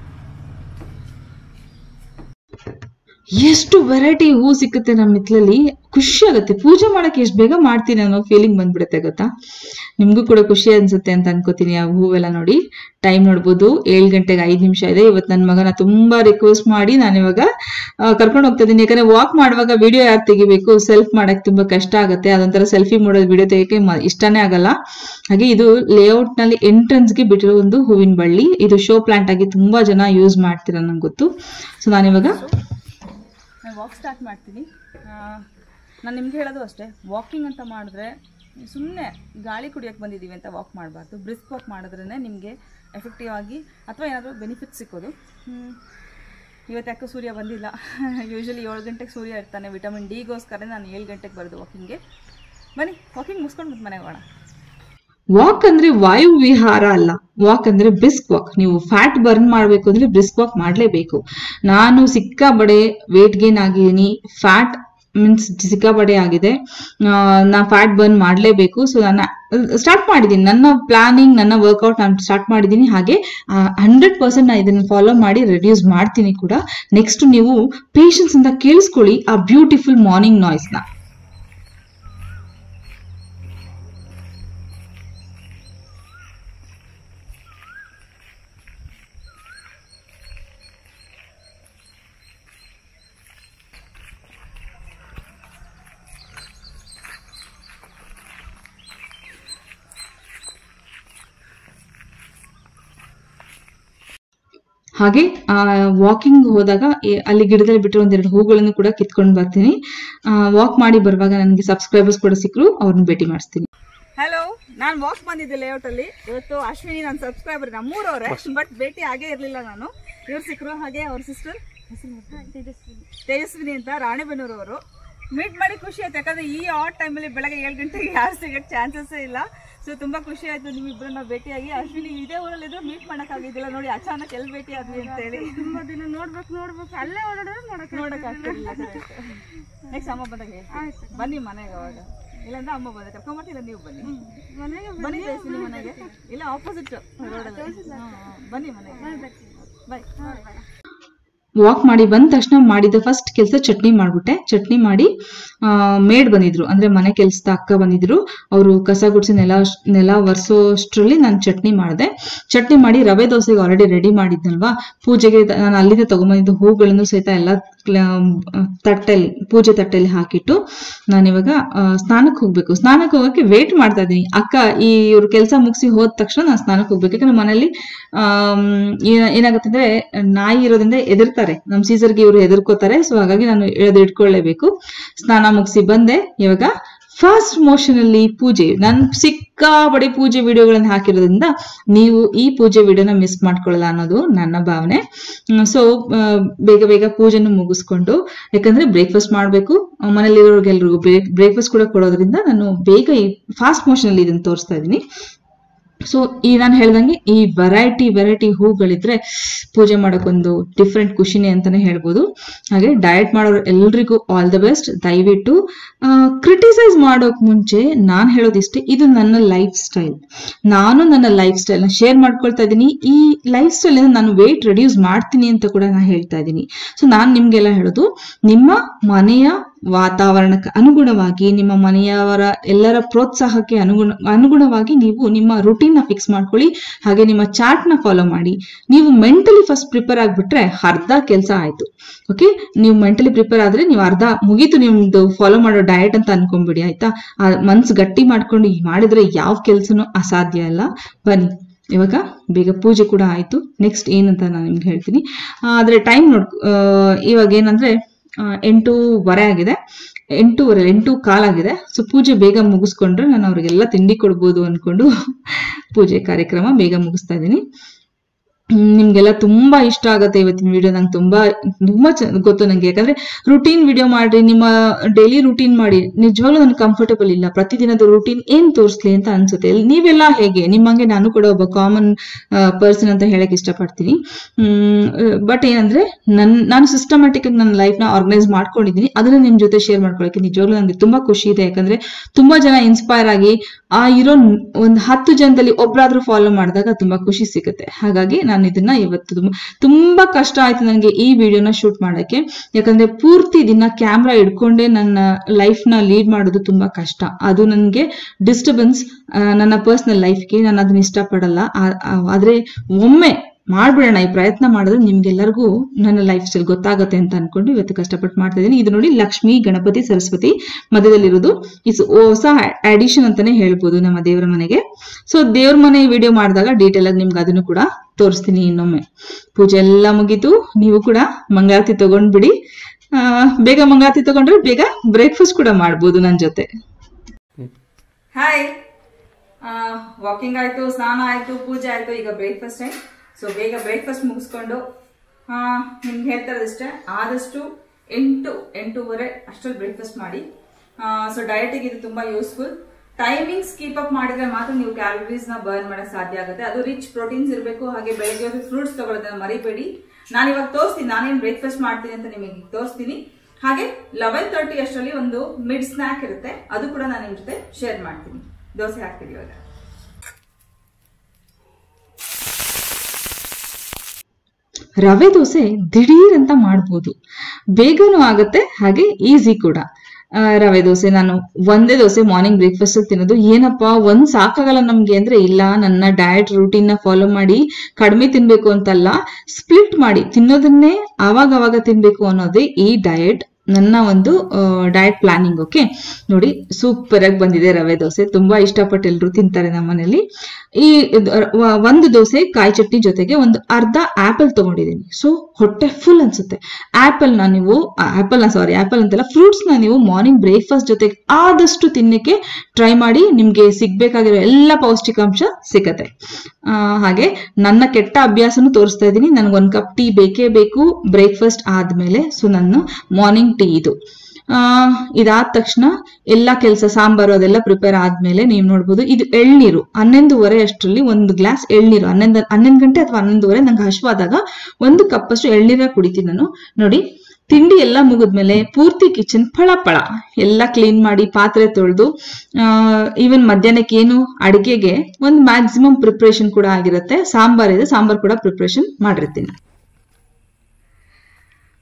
ಎಷ್ಟು ವೆರೈಟಿ ಹೂ ಸಿಕ್ಕುತ್ತೆ ನಮ್ಮ ಹಿತ್ಲಲ್ಲಿ ಖುಷಿ ಆಗುತ್ತೆ ಪೂಜೆ ಮಾಡಕ್ಕೆ ಎಷ್ಟು ಬೇಗ ಮಾಡ್ತೀನಿ ಅನ್ನೋ ಫೀಲಿಂಗ್ ಬಂದ್ಬಿಡುತ್ತೆ ಗೊತ್ತಾ ನಿಮ್ಗೂ ಕೂಡ ಖುಷಿ ಅನ್ಸುತ್ತೆ ಅಂತ ಅನ್ಕೋತೀನಿ ಆ ಹೂವೆಲ್ಲ ನೋಡಿ ಟೈಮ್ ನೋಡ್ಬೋದು ಏಳು ಗಂಟೆಗೆ ಐದು ನಿಮಿಷ ಇದೆ ಇವತ್ತು ನನ್ನ ಮಗನ ತುಂಬಾ ರಿಕ್ವೆಸ್ಟ್ ಮಾಡಿ ನಾನು ಇವಾಗ ಕರ್ಕೊಂಡು ಹೋಗ್ತಾ ಇದ್ದೀನಿ ಯಾಕಂದ್ರೆ ವಾಕ್ ಮಾಡುವಾಗ ವಿಡಿಯೋ ಯಾರು ತೆಗಿಬೇಕು ಸೆಲ್ಫ್ ಮಾಡಕ್ ತುಂಬಾ ಕಷ್ಟ ಆಗುತ್ತೆ ಅದೊಂಥರ ಸೆಲ್ಫಿ ಮಾಡೋದು ವಿಡಿಯೋ ತೆಗಿಯಕ್ಕೆ ಮ- ಇಷ್ಟನೇ ಆಗಲ್ಲ ಹಾಗೆ ಇದು ಲೇಔಟ್ ನಲ್ಲಿ ಎಂಟ್ರೆನ್ಸ್ ಗೆ ಬಿಟ್ಟಿರೋ ಒಂದು ಹೂವಿನ ಬಳ್ಳಿ ಇದು ಶೋ ಪ್ಲಾಂಟ್ ಆಗಿ ತುಂಬಾ ಜನ ಯೂಸ್ ಮಾಡ್ತೀರ ನಂಗೆ ಗೊತ್ತು ಸೊ ನಾನಿವಾಗ ನಾನು ವಾಕ್ ಸ್ಟಾರ್ಟ್ ಮಾಡ್ತೀನಿ ನಾನು ನಿಮ್ಗೆ ಹೇಳೋದು ಅಷ್ಟೇ ವಾಕಿಂಗ್ ಅಂತ ಮಾಡಿದ್ರೆ ಸುಮ್ಮನೆ ಗಾಳಿ ಕುಡಿಯೋಕ್ಕೆ ಬಂದಿದ್ದೀವಿ ಅಂತ ವಾಕ್ ಮಾಡಬಾರ್ದು ಬ್ರಿಸ್ಕ್ ವಾಕ್ ಮಾಡಿದ್ರೇ ನಿಮಗೆ ಎಫೆಕ್ಟಿವ್ ಆಗಿ ಅಥವಾ ಏನಾದರೂ ಬೆನಿಫಿಟ್ ಸಿಕ್ಕೋದು ಹ್ಮ್. ಇವತ್ತು ಯಾಕೋ ಸೂರ್ಯ ಬಂದಿಲ್ಲ ಯೂಶ್ವಲಿ ಏಳು ಗಂಟೆಗೆ ಸೂರ್ಯ ಇರ್ತಾನೆ ವಿಟಮಿನ್ ಡಿಗೋಸ್ಕರ ನಾನು ಏಳು ಗಂಟೆಗೆ ಬರೋದು ವಾಕಿಂಗ್ಗೆ ಬನ್ನಿ ವಾಕಿಂಗ್ ಮುಗಿಸ್ಕೊಂಡು ಮತ್ತೆ ಮನೆಗೆ ಹೋಗೋಣ ವಾಕ್ ಅಂದ್ರೆ ವಾಯು ವಿಹಾರ ಅಲ್ಲ ವಾಕ್ ಅಂದ್ರೆ ಬ್ರಿಸ್ಕ್ ವಾಕ್ ನೀವು ಫ್ಯಾಟ್ ಬರ್ನ್ ಮಾಡ್ಬೇಕು ಅಂದ್ರೆ ಬ್ರಿಸ್ಕ್ ವಾಕ್ ಮಾಡ್ಲೇಬೇಕು ನಾನು ಸಿಕ್ಕಾಬಡೆ ವೇಟ್ ಗೇನ್ ಆಗಿದ್ದೀನಿ ಫ್ಯಾಟ್ ಮೀನ್ಸ್ ಸಿಕ್ಕಾಬಡೆ ಆಗಿದೆ ಆ, ನಾ ಫ್ಯಾಟ್ ಬರ್ನ್ ಮಾಡಲೇಬೇಕು ಸೊ ನಾನು ಸ್ಟಾರ್ಟ್ ಮಾಡಿದ್ದೀನಿ ನನ್ನ ಪ್ಲಾನಿಂಗ್ ನನ್ನ ವರ್ಕೌಟ್ ನಾನು ಸ್ಟಾರ್ಟ್ ಮಾಡಿದ್ದೀನಿ ಹಾಗೆ ಹಂಡ್ರೆಡ್ ಪರ್ಸೆಂಟ್ ನಾನು ಇದನ್ನು ಫಾಲೋ ಮಾಡಿ ರೆಡ್ಯೂಸ್ ಮಾಡ್ತೀನಿ ಕೂಡ ನೆಕ್ಸ್ಟ್ ನೀವು ಪೇಷನ್ಸ್ ಅಂತ ಕೇಳಿಸ್ಕೊಳ್ಳಿ ಆ ಬ್ಯೂಟಿಫುಲ್ ಮಾರ್ನಿಂಗ್ ನಾಯ್ಸ್ನ ಹಾಗೆ ವಾಕಿಂಗ್ ಹೋದಾಗ ಎ- ಅಲ್ಲಿ ಗಿಡದಲ್ಲಿ ಬಿಟ್ಟಿರೋ ಒಂದೆರಡು ಹೂಗಳನ್ನು ಕೂಡ ಕಿತ್ಕೊಂಡು ಬರ್ತೀನಿ ವಾಕ್ ಮಾಡಿ ಬರುವಾಗ ನನಗೆ ಸಬ್ಸ್ಕ್ರೈಬರ್ಸ್ ಕೂಡ ಸಿಕ್ಕರು ಅವ್ರನ್ನ ಭೇಟಿ ಮಾಡಿಸ್ತೀನಿ ಹಲೋ ನಾನು ವಾಕ್ ಬಂದಿದ್ದೆ ಲೇಔಟಲ್ಲಿ ಇವತ್ತು ಅಶ್ವಿನಿ ನನ್ನ ಸಬ್ಸ್ಕ್ರೈಬರ್ ನಮ್ಮೂರವ್ರೆ ಬಟ್ ಭೇಟಿ ಆಗೇ ಇರಲಿಲ್ಲ ನಾನು ಇವ್ರು ಸಿಕ್ಕರು ಹಾಗೆ ಅವ್ರ ಸಿಸ್ಟರ್ ತೇಜಸ್ವಿನಿ ಅಂತ ರಾಣೆಬೆನ್ನೂರವರು ಮೀಟ್ ಮಾಡಿ ಖುಷಿ ಆಯ್ತು ಯಾಕಂದ್ರೆ ಈ ಆಟ್ ಟೈಮಲ್ಲಿ ಬೆಳಗ್ಗೆ ಏಳು ಗಂಟೆಗೆ ಯಾರು ಸಿಗಕ್ಕೆ ಚಾನ್ಸಸ್ಸೇ ಇಲ್ಲ ಸೊ ತುಂಬಾ ಖುಷಿ ಆಯ್ತು ನಿಮ್ಮಿಬ್ಬರನ್ನ ಭೇಟಿಯಾಗಿ ಅಶ್ವಿನಿ ಇದೇ ಊರಲ್ಲಿ ಇದ್ರು ಮೀಟ್ ಮಾಡೋಕ್ಕಾಗಿದ್ದಿಲ್ಲ ನೋಡಿ ಅಚಾನಕ್ ಎಲ್ಲಿ ಭೇಟಿ ಆದ್ವಿ ಅಂತ ಹೇಳಿ ತುಂಬಾ ದಿನ ನೋಡ್ಬೇಕು ನೋಡ್ಬೇಕು ಅಲ್ಲೇ ಓಡಾಡಿದ್ರೆ ನೋಡಕ್ ನೋಡಕ್ ಆಗ್ತಿರ್ಲಿಲ್ಲ ನೆಕ್ಸ್ಟ್ ಅಮ್ಮ ಬಂದಾಗ ಹೇಳ್ತೀನಿ. ಬನ್ನಿ ಮನೆಗೆ ಅವಾಗ ಇಲ್ಲಾಂದ್ರೆ ಅಮ್ಮ ಬಂದ ಕರ್ಕೊಂಬರ್ತಿಲ್ಲ ನೀವು ಬನ್ನಿ ಬನ್ನಿ ತೇಜಸ್ವಿನಿ ಮನೆಗೆ ಇಲ್ಲ ಆಪೋಸಿಟ್ ರೋಡಲ್ಲಿ ಬನ್ನಿ ಮನೆಗೆ ಬಾಯ್ ವಾಕ್ ಮಾಡಿ ಬಂದ ತಕ್ಷಣ ಮಾಡಿದ ಫಸ್ಟ್ ಕೆಲಸ ಚಟ್ನಿ ಮಾಡ್ಬಿಟ್ಟೆ ಚಟ್ನಿ ಮಾಡಿ ಮೇಡ್ ಬಂದಿದ್ರು ಅಂದ್ರೆ ಮನೆ ಕೆಲ್ಸದ ಅಕ್ಕ ಬಂದಿದ್ರು ಅವರು ಕಸ ಗುಡಿಸಿ ನೆಲ ನೆಲ ಒರೆಸೋಷ್ಟ್ರಲ್ಲಿ ನಾನು ಚಟ್ನಿ ಮಾಡಿದೆ ಚಟ್ನಿ ಮಾಡಿ ರವೆ ದೋಸೆಗೆ ಆಲ್ರೆಡಿ ರೆಡಿ ಮಾಡಿದ್ನಲ್ವಾ ಪೂಜೆಗೆ ತ- ನಾನು ಅಲ್ಲಿಂದ ತಗೊಂಬಂದಿದ್ದು ಹೂಗಳನ್ನು ಸಹಿತ ಎಲ್ಲ ಕ್ಲ- ತಟ್ಟೆಲಿ ಪೂಜೆ ತಟ್ಟೆಲಿ ಹಾಕಿಟ್ಟು ನಾನಿವಾಗ ಆ, ಸ್ನಾನಕ್ಕೆ ಹೋಗ್ಬೇಕು ಸ್ನಾನಕ್ಕೆ ಹೋಗಕ್ಕೆ ವೇಟ್ ಮಾಡ್ತಾ ಇದ್ದೀನಿ ಅಕ್ಕ ಈ ಇವ್ರ ಕೆಲಸ ಮುಗಿಸಿ ಹೋದ ತಕ್ಷಣ ನಾನು ಸ್ನಾನಕ್ಕೆ ಹೋಗ್ಬೇಕು ಯಾಕಂದ್ರೆ ಮನೇಲಿ ಆಮ್, ಏನ- ಏನಾಗುತ್ತೆ ಅಂದ್ರೆ ನಾಯಿ ಇರೋದ್ರಿಂದ ಎದುರ್ತಾರೆ ನಮ್ ಸೀಸರ್ಗೆ ಇವರು ಎದುರ್ಕೋತಾರೆ ಸೊ ಹಾಗಾಗಿ ನಾನು ಎಳೆದು ಇಟ್ಕೊಳ್ಳೇಬೇಕು ಸ್ನಾನ ಮುಗಿಸಿ ಬಂದೆ ಇವಾಗ ಫಾಸ್ಟ್ ಮೋಷನ್ ಅಲ್ಲಿ ಪೂಜೆ ನಾನು ಸಿಕ್ಕಾಪಡೆ ಪೂಜೆ ವಿಡಿಯೋಗಳನ್ನ ಹಾಕಿರೋದ್ರಿಂದ ನೀವು ಈ ಪೂಜೆ ವಿಡಿಯೋನ ಮಿಸ್ ಮಾಡ್ಕೊಳ್ಳಲ್ಲ ಅನ್ನೋದು ನನ್ನ ಭಾವನೆ ಸೊ ಬೇಗ ಬೇಗ ಪೂಜೆನ ಮುಗಿಸ್ಕೊಂಡು ಯಾಕಂದ್ರೆ ಬ್ರೇಕ್ಫಾಸ್ಟ್ ಮಾಡಬೇಕು ಮನೇಲಿರೋರ್ಗೆಲ್ರಿಗೂ ಬ್ರೇಕ್ ಬ್ರೇಕ್ಫಾಸ್ಟ್ ಕೂಡ ಕೊಡೋದ್ರಿಂದ ನಾನು ಬೇಗ ಈ ಫಾಸ್ಟ್ ಮೋಷನ್ ಅಲ್ಲಿ ಇದನ್ನ ತೋರಿಸ್ತಾ ಇದ್ದೀನಿ ಸೊ ಈ ನಾನು ಹೇಳ್ದಂಗೆ ಈ ವೆರೈಟಿ ವೆರೈಟಿ ಹೂಗಳಿದ್ರೆ ಪೂಜೆ ಮಾಡೋಕ್ಕೊಂದು ಡಿಫ್ರೆಂಟ್ ಖುಷಿನೇ ಅಂತಾನೆ ಹೇಳ್ಬೋದು ಹಾಗೆ ಡಯಟ್ ಮಾಡೋರು ಎಲ್ರಿಗೂ ಆಲ್ ದ ಬೆಸ್ಟ್ ದಯವಿಟ್ಟು ಕ್ರಿಟಿಸೈಸ್ ಮಾಡೋಕ್ ಮುಂಚೆ ನಾನು ಹೇಳೋದಿಷ್ಟೇ ಇದು ನನ್ನ ಲೈಫ್ ಸ್ಟೈಲ್ ನಾನು ನನ್ನ ಲೈಫ್ ಸ್ಟೈಲ್ನ ಶೇರ್ ಮಾಡ್ಕೊಳ್ತಾ ಇದ್ದೀನಿ ಈ ಲೈಫ್ ಸ್ಟೈಲ್ ನಾನು ವೇಟ್ ರೆಡ್ಯೂಸ್ ಮಾಡ್ತೀನಿ ಅಂತ ಕೂಡ ನಾನು ಹೇಳ್ತಾ ಇದ್ದೀನಿ ಸೊ ನಾನು ನಿಮ್ಗೆಲ್ಲ ಹೇಳೋದು ನಿಮ್ಮ ಮನೆಯ ವಾತಾವರಣಕ್ಕೆ ಅನುಗುಣವಾಗಿ ನಿಮ್ಮ ಮನೆಯವರ ಎಲ್ಲರ ಪ್ರೋತ್ಸಾಹಕ್ಕೆ ಅನುಗುಣ ಅನುಗುಣವಾಗಿ ನೀವು ನಿಮ್ಮ ರುಟೀನ್ ನ ಫಿಕ್ಸ್ ಮಾಡ್ಕೊಳ್ಳಿ ಹಾಗೆ ನಿಮ್ಮ ಚಾರ್ಟ್ ನ ಫಾಲೋ ಮಾಡಿ ನೀವು ಮೆಂಟಲಿ ಫಸ್ಟ್ ಪ್ರಿಪೇರ್ ಆಗ್ಬಿಟ್ರೆ ಅರ್ಧ ಕೆಲಸ ಆಯ್ತು ಓಕೆ ನೀವು ಮೆಂಟಲಿ ಪ್ರಿಪೇರ್ ಆದ್ರೆ ನೀವು ಅರ್ಧ ಮುಗೀತು ನಿಮ್ದು ಫಾಲೋ ಮಾಡೋ ಡಯಟ್ ಅಂತ ಅನ್ಕೊಂಬಿಡಿ ಆಯ್ತಾ ಆ ಮನ್ಸು ಗಟ್ಟಿ ಮಾಡ್ಕೊಂಡು ಈ ಮಾಡಿದ್ರೆ ಯಾವ ಕೆಲ್ಸನೂ ಅಸಾಧ್ಯ ಅಲ್ಲ ಬನ್ನಿ ಇವಾಗ ಬೇಗ ಪೂಜೆ ಕೂಡ ಆಯ್ತು ನೆಕ್ಸ್ಟ್ ಏನಂತ ನಾನು ನಿಮ್ಗೆ ಹೇಳ್ತೀನಿ ಆ, ಆದ್ರೆ ಟೈಮ್ ನೋಡ್ ಆ, ಇವಾಗ ಏನಂದ್ರೆ ಆ, ಎಂಟೂವರೆ ಆಗಿದೆ ಎಂಟೂವರೆ ಎಂಟು ಕಾಲಾಗಿದೆ ಸೊ ಪೂಜೆ ಬೇಗ ಮುಗಿಸ್ಕೊಂಡ್ರೆ ನಾನು ಅವ್ರಿಗೆಲ್ಲ ತಿಂಡಿ ಕೊಡ್ಬೋದು ಅನ್ಕೊಂಡು ಪೂಜೆ ಕಾರ್ಯಕ್ರಮ ಬೇಗ ಮುಗಿಸ್ತಾ ಇದ್ದೀನಿ ಹ್ಮ್, ನಿಮ್ಗೆಲ್ಲ ತುಂಬಾ ಇಷ್ಟ ಆಗತ್ತೆ ಇವತ್ತಿನ ವಿಡಿಯೋ ನಂಗೆ ತುಂಬಾ ತುಂಬಾ ಚ- ಗೊತ್ತು ನಂಗೆ ಯಾಕಂದ್ರೆ ರುಟೀನ್ ವಿಡಿಯೋ ಮಾಡ್ರಿ ನಿಮ್ಮ ಡೈಲಿ ರುಟೀನ್ ಮಾಡಿ ನಿಜವಾಗ್ಲೂ ನನಗೆ ಕಂಫರ್ಟಬಲ್ ಇಲ್ಲ ಪ್ರತಿದಿನದ ರುಟೀನ್ ಏನ್ ತೋರಿಸ್ಲಿ ಅಂತ ಅನ್ಸುತ್ತೆ ನೀವೆಲ್ಲ ಹೇಗೆ ನಿಮ್ಮಂಗೆ ನಾನು ಕೂಡ ಒಬ್ಬ ಕಾಮನ್ ಪರ್ಸನ್ ಅಂತ ಹೇಳಕ್ ಇಷ್ಟಪಡ್ತೀನಿ ಬಟ್ ಏನಂದ್ರೆ ನನ್ ನಾನು ಸಿಸ್ಟಮ್ಯಾಟಿಕ್ ಆಗಿ ನನ್ನ ಲೈಫ್ ನ ಆರ್ಗನೈಸ್ ಮಾಡ್ಕೊಂಡಿದ್ದೀನಿ ಅದನ್ನ ನಿಮ್ ಜೊತೆ ಶೇರ್ ಮಾಡ್ಕೊಳಕ್ಕೆ ನಿಜವಾಗ್ಲೂ ನನಗೆ ತುಂಬಾ ಖುಷಿ ಇದೆ ಯಾಕಂದ್ರೆ ತುಂಬಾ ಜನ ಇನ್ಸ್ಪೈರ್ ಆಗಿ ಆ ಇರೋ ಒಂದು ಹತ್ತು ಜನದಲ್ಲಿ ಒಬ್ರಾದ್ರೂ ಫಾಲೋ ಮಾಡಿದಾಗ ತುಂಬಾ ಖುಷಿ ಸಿಗುತ್ತೆ ಹಾಗಾಗಿ ನಾನು ಇದನ್ನ ಇವತ್ತು ತುಂಬಾ ತುಂಬಾ ಕಷ್ಟ ಆಯ್ತು ನನಗೆ ಈ ವಿಡಿಯೋನ ಶೂಟ್ ಮಾಡಕ್ಕೆ ಯಾಕಂದ್ರೆ ಪೂರ್ತಿ ದಿನ ಕ್ಯಾಮ್ರಾ ಇಟ್ಕೊಂಡೇ ನನ್ನ ಲೈಫ್ ನ ಲೀಡ್ ಮಾಡೋದು ತುಂಬಾ ಕಷ್ಟ ಅದು ನನಗೆ ಡಿಸ್ಟರ್ಬೆನ್ಸ್ ನನ್ನ ಪರ್ಸನಲ್ ಲೈಫ್ಗೆ ನಾನು ಅದನ್ನ ಇಷ್ಟಪಡಲ್ಲ ಆ- ಆ- ಆದ್ರೆ ಒಮ್ಮೆ ಮಾಡ್ಬಿಡೋಣ ಈ ಪ್ರಯತ್ನ ಮಾಡಿದ್ರೆ ನಿಮ್ಗೆಲ್ಲರಿಗೂ ನನ್ನ ಲೈಫ್ ಸ್ಟೈಲ್ ಗೊತ್ತಾಗುತ್ತೆ ಅಂತ ಅನ್ಕೊಂಡು ಇವತ್ತು ಕಷ್ಟಪಟ್ಟು ಮಾಡ್ತಾ ಇದ್ದೀನಿ ಇದು ನೋಡಿ ಲಕ್ಷ್ಮಿ ಗಣಪತಿ ಸರಸ್ವತಿ ಮಧ್ಯದಲ್ಲಿರೋದು ಇದು ಹೊಸ ಅಡಿಷನ್ ಅಂತಾನೆ ಹೇಳ್ಬೋದು ನಮ್ಮ ದೇವರ ಮನೆಗೆ ಸೊ ದೇವ್ರ ಮನೆ ವಿಡಿಯೋ ಮಾಡಿದಾಗ ಡೀಟೇಲ್ ಆಗಿ ನಿಮ್ಗೆ ಅದನ್ನು ಕೂಡ ತೋರಿಸ್ತೀನಿ ಇನ್ನೊಮ್ಮೆ ಪೂಜೆ ಎಲ್ಲ ಮುಗೀತು ನೀವು ಕೂಡ ಮಂಗಳಾರತಿ ತಗೊಂಡ್ಬಿಡಿ ಆ, ಬೇಗ ಮಂಗಳಾರತಿ ತಗೊಂಡ್ರೆ ಬೇಗ ಬ್ರೇಕ್ಫಾಸ್ಟ್ ಕೂಡ ಮಾಡ್ಬೋದು ನನ್ನ ಜೊತೆ ಹಾಯ್ ವಾಕಿಂಗ್ ಆಯ್ತು ಸ್ನಾನ ಆಯ್ತು ಪೂಜೆ ಆಯ್ತು ಈಗ ಬ್ರೇಕ್ಫಾಸ್ಟ್ ಟೈಮ್ ಸೊ ಬೇಗ ಬ್ರೇಕ್ಫಾಸ್ಟ್ ಮುಗಿಸ್ಕೊಂಡು ಆ, ನಿಮ್ಗೆ ಹೇಳ್ತಾ ಇರೋದಿಷ್ಟೇ ಆದಷ್ಟು ಎಂಟು ಎಂಟೂವರೆ ಅಷ್ಟರಲ್ಲಿ ಬ್ರೇಕ್ಫಾಸ್ಟ್ ಮಾಡಿ ಸೊ ಡಯಟಿಗೆ ಇದು ತುಂಬಾ ಯೂಸ್ಫುಲ್ ಟೈಮಿಂಗ್ಸ್ ಕೀಪ್ ಅಪ್ ಮಾಡಿದ್ರೆ ಮಾತ್ರ ನೀವು ಕ್ಯಾಲರೀಸ್ ನ ಬರ್ನ್ ಮಾಡಕ್ ಸಾಧ್ಯ ಆಗುತ್ತೆ ಅದು ರಿಚ್ ಪ್ರೋಟೀನ್ಸ್ ಇರಬೇಕು ಹಾಗೆ ಬೆಳಗ್ಗೆ ಫ್ರೂಟ್ಸ್ ತಗೊಳ್ಳೋದನ್ನ ಮರಿಬೇಡಿ ನಾನು ಇವಾಗ ತೋರಿಸ್ತೀನಿ ನಾನೇನ್ ಬ್ರೇಕ್ಫಾಸ್ಟ್ ಮಾಡ್ತೀನಿ ಅಂತ ನಿಮಗೆ ತೋರಿಸ್ತೀನಿ ಹಾಗೆ ಲೆವೆನ್ ತರ್ಟಿ ಅಷ್ಟರಲ್ಲಿ ಒಂದು ಮಿಡ್ ಸ್ನಾಕ್ ಇರುತ್ತೆ ಅದು ಕೂಡ ನಾನು ನಿಮ್ ಜೊತೆ ಶೇರ್ ಮಾಡ್ತೀನಿ ದೋಸೆ ಹಾಕ್ತೀನಿ ಇವಾಗ ರವೆ ದೋಸೆ ದಿಢೀರ್ ಅಂತ ಮಾಡ್ಬೋದು ಬೇಗನೂ ಆಗತ್ತೆ ಹಾಗೆ ಈಸಿ ಕೂಡ ಆ, ರವೆ ದೋಸೆ ನಾನು ಒಂದೇ ದೋಸೆ ಮಾರ್ನಿಂಗ್ ಬ್ರೇಕ್ಫಾಸ್ಟ್ ತಿನ್ನೋದು ಏನಪ್ಪಾ ಒಂದ್ ಸಾಕಾಗಲ್ಲ ನಮ್ಗೆ ಅಂದ್ರೆ ಇಲ್ಲ ನನ್ನ ಡಯಟ್ ರೂಟೀನ್ ನ ಫಾಲೋ ಮಾಡಿ ಕಡಿಮೆ ತಿನ್ಬೇಕು ಅಂತಲ್ಲ ಸ್ಪ್ಲಿಟ್ ಮಾಡಿ ತಿನ್ನೋದನ್ನೇ ಅವಾಗ ಅವಾಗ ತಿನ್ಬೇಕು ಅನ್ನೋದೇ ಈ ಡಯಟ್ ನನ್ನ ಒಂದು ಡಯಟ್ ಪ್ಲಾನಿಂಗ್ ಓಕೆ ನೋಡಿ ಸೂಪರ್ ಆಗಿ ಬಂದಿದೆ ರವೆ ದೋಸೆ ತುಂಬಾ ಇಷ್ಟಪಟ್ಟು ಎಲ್ರು ತಿಂತಾರೆ ನಮ್ಮ ಮನೇಲಿ ಈ ಇದು, ವ- ಒಂದು ದೋಸೆ ಕಾಯಿ ಚಟ್ನಿ ಜೊತೆಗೆ ಒಂದು ಅರ್ಧ ಆಪಲ್ ತಗೊಂಡಿದ್ದೀನಿ ಸೊ ಹೊಟ್ಟೆ ಫುಲ್ ಅನ್ಸುತ್ತೆ ಆಪಲ್ ನ ನೀವು ಆಪಲ್ ನ ಸಾರಿ ಆಪಲ್ ಅಂತಲ್ಲ ಫ್ರೂಟ್ಸ್ ನ ನೀವು ಮಾರ್ನಿಂಗ್ ಬ್ರೇಕ್ಫಾಸ್ಟ್ ಜೊತೆಗೆ ಆದಷ್ಟು ತಿನ್ನಕ್ಕೆ ಟ್ರೈ ಮಾಡಿ ನಿಮ್ಗೆ ಸಿಗ್ಬೇಕಾಗಿರೋ ಎಲ್ಲ ಪೌಷ್ಟಿಕಾಂಶ ಸಿಗತ್ತೆ ಆ, ಹಾಗೆ ನನ್ನ ಕೆಟ್ಟ ಅಭ್ಯಾಸನೂ ತೋರಿಸ್ತಾ ಇದ್ದೀನಿ ನನಗೆ ಒಂದ್ ಕಪ್ ಟೀ ಬೇಕೇ ಬೇಕು ಬ್ರೇಕ್ಫಾಸ್ಟ್ ಆದ್ಮೇಲೆ ಸೊ ನಾನು ಮಾರ್ನಿಂಗ್ ಟೀ ಇದು ಆ, ಇದಾದ ತಕ್ಷಣ ಎಲ್ಲಾ ಕೆಲಸ ಸಾಂಬಾರು ಅದೆಲ್ಲ ಪ್ರಿಪೇರ್ ಆದ್ಮೇಲೆ ನೀವು ನೋಡ್ಬೋದು ಇದು ಎಳ್ನೀರು ಹನ್ನೊಂದುವರೆ ಅಷ್ಟರಲ್ಲಿ ಒಂದು ಗ್ಲಾಸ್ ಎಳ್ನೀರು ಹನ್ನೊಂದು ಹನ್ನೊಂದು ಗಂಟೆ ಅಥವಾ ಹನ್ನೊಂದುವರೆ ನಂಗೆ ಹಶ್ವಾದಾಗ ಒಂದು ಕಪ್ ಅಷ್ಟು ಎಳ್ನೀರ ಕುಡಿತೀನಿ ನಾನು ನೋಡಿ ತಿಂಡಿ ಎಲ್ಲ ಮುಗಿದ್ಮೇಲೆ ಪೂರ್ತಿ ಕಿಚನ್ ಫಳ ಫಳ ಎಲ್ಲ ಕ್ಲೀನ್ ಮಾಡಿ ಪಾತ್ರೆ ತೊಳೆದು ಈವನ್ ಮಧ್ಯಾಹ್ನಕ್ಕೆ ಏನು ಅಡಿಗೆಗೆ ಒಂದು ಮ್ಯಾಕ್ಸಿಮಮ್ ಪ್ರಿಪ್ರೇಷನ್ ಕೂಡ ಆಗಿರುತ್ತೆ ಸಾಂಬಾರ್ ಇದೆ ಸಾಂಬಾರ್ ಕೂಡ ಪ್ರಿಪ್ರೇಷನ್ ಮಾಡಿರ್ತೀನಿ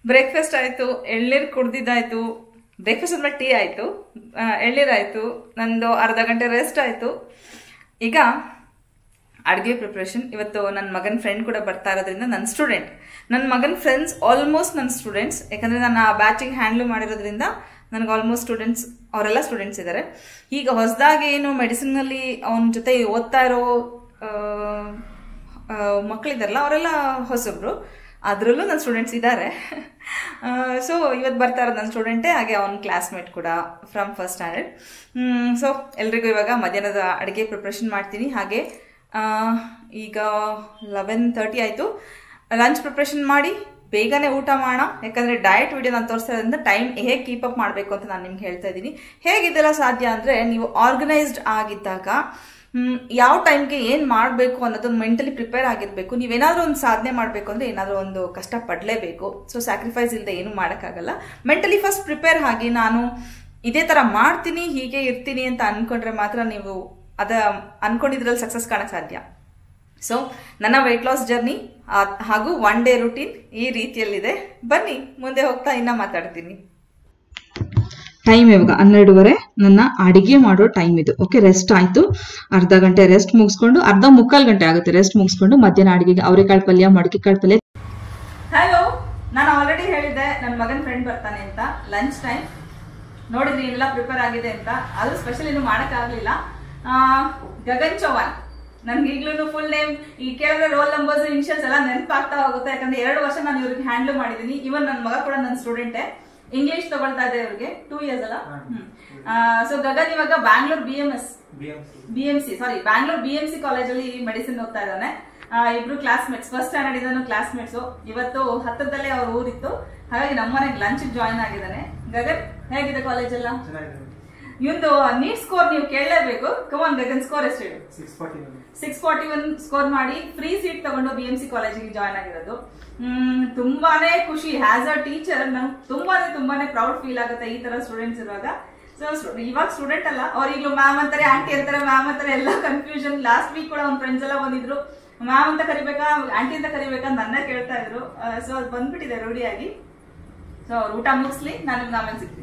ಬ್ರೇಕ್ಫಾಸ್ಟ್ ಆಯಿತು ಎಳ್ನೀರು ಕುಡ್ದಿದ್ದಾಯ್ತು ಬ್ರೇಕ್ಫಾಸ್ಟ್ ಅಂದ್ರೆ ಟೀ ಆಯಿತು ಎಳ್ನೀರಾಯಿತು ನಂದು ಅರ್ಧ ಗಂಟೆ ರೆಸ್ಟ್ ಆಯಿತು ಈಗ ಅಡುಗೆ ಪ್ರಿಪ್ರೇಷನ್ ಇವತ್ತು ನನ್ನ ಮಗನ ಫ್ರೆಂಡ್ ಕೂಡ ಬರ್ತಾ ಇರೋದ್ರಿಂದ ನನ್ನ ಸ್ಟೂಡೆಂಟ್ ನನ್ನ ಮಗನ ಫ್ರೆಂಡ್ಸ್ ಆಲ್ಮೋಸ್ಟ್ ನನ್ನ ಸ್ಟೂಡೆಂಟ್ಸ್ ಯಾಕಂದರೆ ನಾನು ಆ ಬ್ಯಾಚಿಂಗ್ ಹ್ಯಾಂಡ್ಲ್ ಮಾಡಿರೋದ್ರಿಂದ ನನಗೆ ಆಲ್ಮೋಸ್ಟ್ ಸ್ಟೂಡೆಂಟ್ಸ್ ಅವರೆಲ್ಲ ಸ್ಟೂಡೆಂಟ್ಸ್ ಇದ್ದಾರೆ ಈಗ ಹೊಸದಾಗಿ ಏನು ಮೆಡಿಸಿನ್ನಲ್ಲಿ ಅವನ ಜೊತೆ ಓದ್ತಾ ಇರೋ ಆ, ಆ, ಮಕ್ಕಳಿದಾರಲ್ಲ ಅವರೆಲ್ಲ ಹೊಸಬ್ರು ಅದರಲ್ಲೂ ನನ್ನ ಸ್ಟೂಡೆಂಟ್ಸ್ ಇದ್ದಾರೆ ಸೊ ಇವತ್ತು ಬರ್ತಾ ಇರೋದು ನನ್ನ ಸ್ಟೂಡೆಂಟೇ ಹಾಗೆ ಅವನ ಕ್ಲಾಸ್ಮೇಟ್ ಕೂಡ ಫ್ರಮ್ ಫಸ್ಟ್ ಸ್ಟ್ಯಾಂಡರ್ಡ್ ಸೊ ಎಲ್ರಿಗೂ ಇವಾಗ ಮಧ್ಯಾಹ್ನದ ಅಡುಗೆ ಪ್ರಿಪ್ರೇಷನ್ ಮಾಡ್ತೀನಿ ಹಾಗೆ ಆ, ಈಗ ಲೆವೆನ್ ತರ್ಟಿ ಆಯಿತು ಲಂಚ್ ಪ್ರಿಪ್ರೇಷನ್ ಮಾಡಿ ಬೇಗನೆ ಊಟ ಮಾಡೋಣ ಯಾಕಂದರೆ ಡಯಟ್ ವಿಡಿಯೋ ನಾನು ತೋರಿಸ್ತಾ ಇರೋದ್ರಿಂದ ಟೈಮ್ ಹೇಗೆ ಕೀಪ್ ಅಪ್ ಮಾಡಬೇಕು ಅಂತ ನಾನು ನಿಮ್ಗೆ ಹೇಳ್ತಾ ಇದ್ದೀನಿ ಹೇಗಿದೆಲ್ಲ ಸಾಧ್ಯ ಅಂದರೆ ನೀವು ಆರ್ಗನೈಸ್ಡ್ ಆಗಿದ್ದಾಗ ಹ್ಮ್, ಯಾವ ಟೈಮ್ಗೆ ಏನು ಮಾಡಬೇಕು ಅನ್ನೋದು ಮೆಂಟಲಿ ಪ್ರಿಪೇರ್ ಆಗಿರಬೇಕು ನೀವೇನಾದರೂ ಒಂದು ಸಾಧನೆ ಮಾಡಬೇಕು ಅಂದರೆ ಏನಾದರೂ ಒಂದು ಕಷ್ಟ ಪಡಲೇಬೇಕು ಸೊ ಸ್ಯಾಕ್ರಿಫೈಸ್ ಇಲ್ಲದೆ ಏನೂ ಮಾಡೋಕ್ಕಾಗಲ್ಲ ಮೆಂಟಲಿ ಫಸ್ಟ್ ಪ್ರಿಪೇರ್ ಆಗಿ ನಾನು ಇದೇ ಥರ ಮಾಡ್ತೀನಿ ಹೀಗೆ ಇರ್ತೀನಿ ಅಂತ ಅಂದ್ಕೊಂಡ್ರೆ ಮಾತ್ರ ನೀವು ಅದ ಅನ್ಕೊಂಡಿದ್ರಲ್ಲಿ ಸಕ್ಸಸ್ ಕಾಣಕ್ಕೆ ಸಾಧ್ಯ ಸೊ ನನ್ನ ವೆಯ್ಟ್ ಲಾಸ್ ಜರ್ನಿ ಹಾಗೂ ಒನ್ ಡೇ ರುಟೀನ್ ಈ ರೀತಿಯಲ್ಲಿದೆ ಬನ್ನಿ ಮುಂದೆ ಹೋಗ್ತಾ ಇನ್ನ ಮಾತಾಡ್ತೀನಿ ಟೈಮ್ ಇವಾಗ ಹನ್ನೆರಡುವರೆ ನನ್ನ ಅಡಿಗೆ ಮಾಡೋ ಟೈಮ್ ಇದು ಓಕೆ ರೆಸ್ಟ್ ಆಯ್ತು ಅರ್ಧ ಗಂಟೆ ರೆಸ್ಟ್ ಮುಗಿಸ್ಕೊಂಡು ಅರ್ಧ ಮುಕ್ಕಾಲು ಗಂಟೆ ಆಗುತ್ತೆ ರೆಸ್ಟ್ ಮುಗಿಸ್ಕೊಂಡು ಮಧ್ಯಾಹ್ನ ಅಡಿಗೆಗೆ ಅವರೆಕಾಳು ಪಲ್ಯ ಮಡಿಕೆಕಾಳು ಪಲ್ಯ ಹಲೋ ನಾನು ಆಲ್ರೆಡಿ ಹೇಳಿದ್ದೆ ನನ್ನ ಮಗನ ಫ್ರೆಂಡ್ ಬರ್ತಾನೆ ಅಂತ ಲಂಚ್ ಟೈಮ್ ನೋಡಿದ್ರಿ ಎಲ್ಲ ಪ್ರಿಪೇರ್ ಆಗಿದೆ ಅಂತ ಅದು ಸ್ಪೆಷಲ್ ಏನು ಮಾಡೋಕ್ಕಾಗಲಿಲ್ಲ ಗಗನ್ ಚೌಹಾನ್ ನನ್ಗೆ ಈಗ್ಲೂ ಫುಲ್ ನೇಮ್ ಈ ಕೇಳಿದ್ರೆ ರೋಲ್ ನಂಬರ್ಸ್ ಇನ್ಶಿಯಲ್ಸ್ ಎಲ್ಲ ನೆನಪಾಗ್ತಾ ಹೋಗುತ್ತೆ ಯಾಕಂದ್ರೆ ಎರಡು ವರ್ಷ ನಾನು ಇವ್ರಿಗೆ ಹ್ಯಾಂಡಲ್ ಮಾಡಿದ್ದೀನಿ ಇವನ್ ನನ್ನ ಮಗ ಕೂಡ ನನ್ನ ಸ್ಟೂಡೆಂಟೇ ಇಂಗ್ಲಿಷ್ ತಗೊಳ್ತಾ ಇದೆ ಇವ್ರಿಗೆ ಟೂ ಇಯರ್ಸ್ ಅಲ್ಲ ಸೊ ಗಗನ್ ಇವಾಗ Bangalore B M S B M C sorry Bangalore B M C ಕಾಲೇಜಲ್ಲಿ ಮೆಡಿಸಿನ್ ಓದ್ತಾ ಇದ್ದಾನೆ ಆ, ಇಬ್ರು ಕ್ಲಾಸ್ಮೇಟ್ಸ್ ಫಸ್ಟ್ ಸ್ಟ್ಯಾಂಡರ್ಡ್ ಇದ್ದಾನು ಕ್ಲಾಸ್ಮೇಟ್ಸ್ ಇವತ್ತು ಹತ್ತದಲ್ಲೇ ಅವ್ರ ಊರಿತ್ತು ಹಾಗಾಗಿ ನಮ್ಮನೆಗೆ ಲಂಚ್ ಜಾಯ್ನ್ ಆಗಿದ್ದಾನೆ ಗಗನ್ ಹೇಗಿದೆ ಕಾಲೇಜ್ ಎಲ್ಲ ಇವಂದು ನೀಟ್ ಸ್ಕೋರ್ ನೀವು ಕೇಳಲೇಬೇಕು ಕಮಾನ್ ಗಗನ್ ಸ್ಕೋರ್ ಎಷ್ಟು ಹೇಳು ಸಿಕ್ಸ್ ಫಾರ್ಟಿ ಒನ್ ಸ್ಕೋರ್ ಮಾಡಿ ಫ್ರೀ ಸೀಟ್ ತಗೊಂಡು ಬಿ ಎಂ ಸಿ ಕಾಲೇಜಿಗೆ ಜಾಯ್ನ್ ಆಗಿರೋದು ಹ್ಮ್, ತುಂಬಾನೇ ಖುಷಿ ಹ್ಯಾಸ್ ಅ ಟೀಚರ್ ನಂಗೆ ತುಂಬಾನೇ ತುಂಬಾನೇ ಪ್ರೌಡ್ ಫೀಲ್ ಆಗುತ್ತೆ ಈ ತರ ಸ್ಟೂಡೆಂಟ್ಸ್ ಇರುವಾಗ ಸೊ ಇವಾಗ ಸ್ಟೂಡೆಂಟ್ ಅಲ್ಲ ಅವ್ರು ಈಗಲೂ ಮ್ಯಾಮ್ ಅಂತಾರೆ ಆಂಟಿ ಅಂತಾರೆ ಮ್ಯಾಮ್ ಅಂತಾರೆ ಎಲ್ಲ ಕನ್ಫ್ಯೂಷನ್ ಲಾಸ್ಟ್ ವೀಕ್ ಕೂಡ ಅವ್ನ ಫ್ರೆಂಡ್ಸ್ ಎಲ್ಲ ಬಂದಿದ್ರು ಮ್ಯಾಮ್ ಅಂತ ಕರಿಬೇಕಾ ಆಂಟಿ ಅಂತ ಕರಿಬೇಕಾ ಅಂತ ನನ್ನ ಕೇಳ್ತಾ ಇದ್ರು ಸೊ ಅದು ಬಂದ್ಬಿಟ್ಟಿದೆ ರೂಢಿಯಾಗಿ ಸೊ ಅವ್ರು ಊಟ ಮುಗಿಸ್ಲಿ ನಾನು ನಿಮ್ಗೆ ಆಮೇಲೆ ಸಿಗ್ತೀನಿ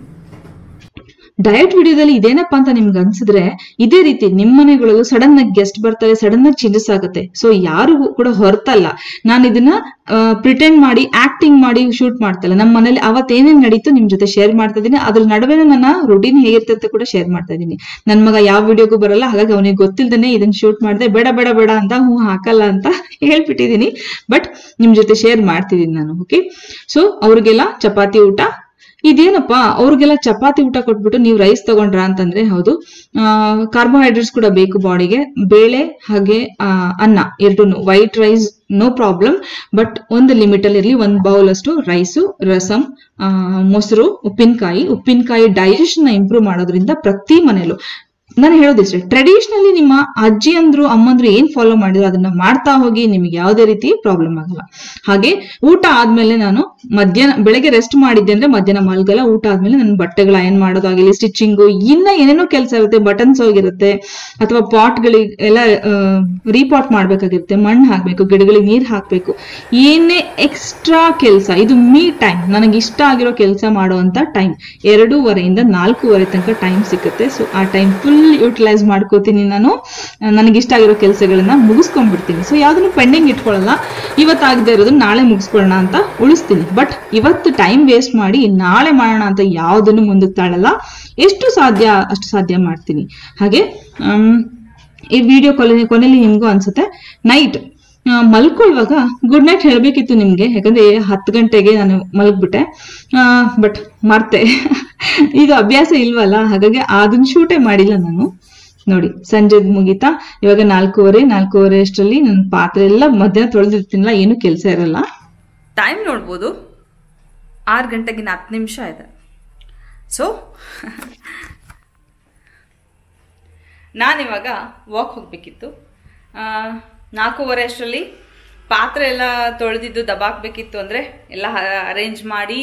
ಡಯಟ್ ವಿಡಿಯೋದಲ್ಲಿ ಇದೇನಪ್ಪಾ ಅಂತ ನಿಮ್ಗೆ ಅನ್ಸಿದ್ರೆ ಇದೇ ರೀತಿ ನಿಮ್ಮ ಮನೆಗಳಲ್ಲೂ ಸಡನ್ ಆಗಿ ಗೆಸ್ಟ್ ಬರ್ತಾರೆ ಸಡನ್ ಆಗಿ ಚೇಂಜಸ್ ಆಗುತ್ತೆ ಸೊ ಯಾರು ಕೂಡ ಹೊರತಲ್ಲ ನಾನು ಇದನ್ನ ಪ್ರಿಟೆಂಡ್ ಮಾಡಿ ಆಕ್ಟಿಂಗ್ ಮಾಡಿ ಶೂಟ್ ಮಾಡ್ತಲ್ಲ ನಮ್ಮ ಮನೇಲಿ ಅವತ್ತೇನೇನ್ ನಡೀತು ನಿಮ್ ಜೊತೆ ಶೇರ್ ಮಾಡ್ತಾ ಇದೀನಿ ಅದ್ರ ನಡುವೆ ನನ್ನ ರುಟೀನ್ ಹೇಗಿರುತ್ತೆ ಅಂತ ಕೂಡ ಶೇರ್ ಮಾಡ್ತಾ ಇದೀನಿ ನನ್ ಮಗ ಯಾವ ವಿಡಿಯೋಗೂ ಬರಲ್ಲ ಹಾಗಾಗಿ ಅವನಿಗೆ ಗೊತ್ತಿಲ್ದೇನೆ ಇದನ್ನ ಶೂಟ್ ಮಾಡಿದೆ ಬೇಡ ಬೇಡ ಬೇಡ ಅಂತ ಹ್ಞೂ ಹಾಕಲ್ಲ ಅಂತ ಹೇಳ್ಬಿಟ್ಟಿದೀನಿ ಬಟ್ ನಿಮ್ ಜೊತೆ ಶೇರ್ ಮಾಡ್ತಿದೀನಿ ನಾನು ಓಕೆ ಸೊ ಅವ್ರಿಗೆಲ್ಲ ಚಪಾತಿ ಊಟ ಇದೇನಪ್ಪ ಅವ್ರಿಗೆಲ್ಲ ಚಪಾತಿ ಊಟ ಕೊಟ್ಬಿಟ್ಟು ನೀವು ರೈಸ್ ತಗೊಂಡ್ರ ಅಂತಂದ್ರೆ ಹೌದು ಕಾರ್ಬೋಹೈಡ್ರೇಟ್ಸ್ ಕೂಡ ಬೇಕು ಬಾಡಿಗೆ ಬೇಳೆ ಹಾಗೆ ಆ, ಅನ್ನ ಎರಡು white rice no problem but ಒಂದು ಲಿಮಿಟ್ ಅಲ್ಲಿ ಇರಲಿ ಒಂದು ಬೌಲ್ ಅಷ್ಟು ರೈಸು ರಸಂ ಆ, ಮೊಸರು ಉಪ್ಪಿನಕಾಯಿ ಉಪ್ಪಿನಕಾಯಿ ಡೈಜೆಷನ್ ಇಂಪ್ರೂವ್ ಮಾಡೋದ್ರಿಂದ ಪ್ರತಿ ಮನೇಲೂ ನಾನು ಹೇಳೋದಿಷ್ಟೇ ಟ್ರೆಡಿಷನಲಿ ನಿಮ್ಮ ಅಜ್ಜಿ ಅಂದ್ರು ಅಮ್ಮಂದ್ರು ಏನ್ ಫಾಲೋ ಮಾಡಿದ್ರು ಅದನ್ನ ಮಾಡ್ತಾ ಹೋಗಿ ನಿಮಗೆ ಯಾವುದೇ ರೀತಿ ಪ್ರಾಬ್ಲಮ್ ಆಗಲ್ಲ ಹಾಗೆ ಊಟ ಆದ್ಮೇಲೆ ನಾನು ಮಧ್ಯಾಹ್ನ ಬೆಳಗ್ಗೆ ರೆಸ್ಟ್ ಮಾಡಿದ್ದೆ ಅಂದ್ರೆ ಮಧ್ಯಾಹ್ನ ಮಲ್ಗಲ್ಲ ಊಟ ಆದ್ಮೇಲೆ ನನ್ನ ಬಟ್ಟೆಗಳು ಅಯನ್ ಮಾಡೋದಾಗಿಲ್ಲ ಸ್ಟಿಚಿಂಗು ಇನ್ನ ಏನೇನೋ ಕೆಲಸ ಇರುತ್ತೆ ಬಟನ್ಸ್ ಹೋಗಿರುತ್ತೆ ಅಥವಾ ಪಾಟ್ಗಳಿಗೆ ಎಲ್ಲ ರೀಪಾಟ್ ಮಾಡ್ಬೇಕಾಗಿರುತ್ತೆ ಮಣ್ಣು ಹಾಕ್ಬೇಕು ಗಿಡಗಳಿಗೆ ನೀರ್ ಹಾಕ್ಬೇಕು ಏನೇ ಎಕ್ಸ್ಟ್ರಾ ಕೆಲಸ ಇದು ಮೀ ಟೈಮ್ ನನಗೆ ಇಷ್ಟ ಆಗಿರೋ ಕೆಲಸ ಮಾಡುವಂತ ಟೈಮ್ ಎರಡೂವರೆಯಿಂದ ನಾಲ್ಕೂವರೆ ತನಕ ಟೈಮ್ ಸಿಗುತ್ತೆ ಸೊ ಆ ಟೈಮ್ ಫುಲ್ ಯೂಟಿಲೈಸ್ ಮಾಡ್ಕೋತೀನಿ ನಾನು ನನಗೆ ಇಷ್ಟ ಆಗಿರೋ ಕೆಲಸಗಳನ್ನ ಮುಗಿಸ್ಕೊಂಡ್ಬಿಡ್ತೀನಿ ಸೊ ಯಾವ್ದನ್ನು ಪೆಂಡಿಂಗ್ ಇಟ್ಕೊಳ್ಳಲ್ಲ ಇವತ್ತಾಗದೆ ಇರೋದನ್ನ ನಾಳೆ ಮುಗಿಸ್ಕೊಳ್ಳೋಣ ಅಂತ ಉಳಿಸ್ತೀನಿ ಬಟ್ ಇವತ್ತು ಟೈಮ್ ವೇಸ್ಟ್ ಮಾಡಿ ನಾಳೆ ಮಾಡೋಣ ಅಂತ ಯಾವುದನ್ನು ಮುಂದಕ್ಕೆ ತಾಳಲ್ಲ ಎಷ್ಟು ಸಾಧ್ಯ ಅಷ್ಟು ಸಾಧ್ಯ ಮಾಡ್ತೀನಿ ಹಾಗೆ ಆಮ್, ಈ ವಿಡಿಯೋ ಕೊನೆ ಕೊನೆಯಲ್ಲಿ ನಿಮ್ಗೂ ಅನ್ಸುತ್ತೆ ನೈಟ್ ಮಲ್ಕೊಳ್ಳುವಾಗ ಗುಡ್ ನೈಟ್ ಹೇಳ್ಬೇಕಿತ್ತು ನಿಮ್ಗೆ ಯಾಕಂದ್ರೆ ಹತ್ತು ಗಂಟೆಗೆ ನಾನು ಮಲಗ್ಬಿಟ್ಟೆ ಬಟ್ ಮರ್ತೆ ಈಗ ಅಭ್ಯಾಸ ಇಲ್ವಲ್ಲ ಹಾಗಾಗಿ ಅದನ್ನ ಶೂಟೇ ಮಾಡಿಲ್ಲ ನಾನು ನೋಡಿ ಸಂಜೆ ಮುಗೀತಾ ಇವಾಗ ನಾಲ್ಕೂವರೆ ನಾಲ್ಕೂವರೆ ಅಷ್ಟರಲ್ಲಿ ನನ್ನ ಪಾತ್ರೆ ಎಲ್ಲ ಮಧ್ಯಾಹ್ನ ತೊಳೆದಿರ್ತೀನಲ್ಲ ಏನು ಕೆಲಸ ಇರಲ್ಲ ಟೈಮ್ ನೋಡ್ಬೋದು ಆರು ಗಂಟೆಗಿನ ಹತ್ತು ನಿಮಿಷ ಇದೆ ಸೊ ನಾನಿವಾಗ ವಾಕ್ ಹೋಗಬೇಕಿತ್ತು ನಾಲ್ಕೂವರೆ ಅಷ್ಟರಲ್ಲಿ ಪಾತ್ರೆ ಎಲ್ಲ ತೊಳೆದಿದ್ದು ದಬಾಕ್ಬೇಕಿತ್ತು ಅಂದರೆ ಎಲ್ಲ ಅರೇಂಜ್ ಮಾಡಿ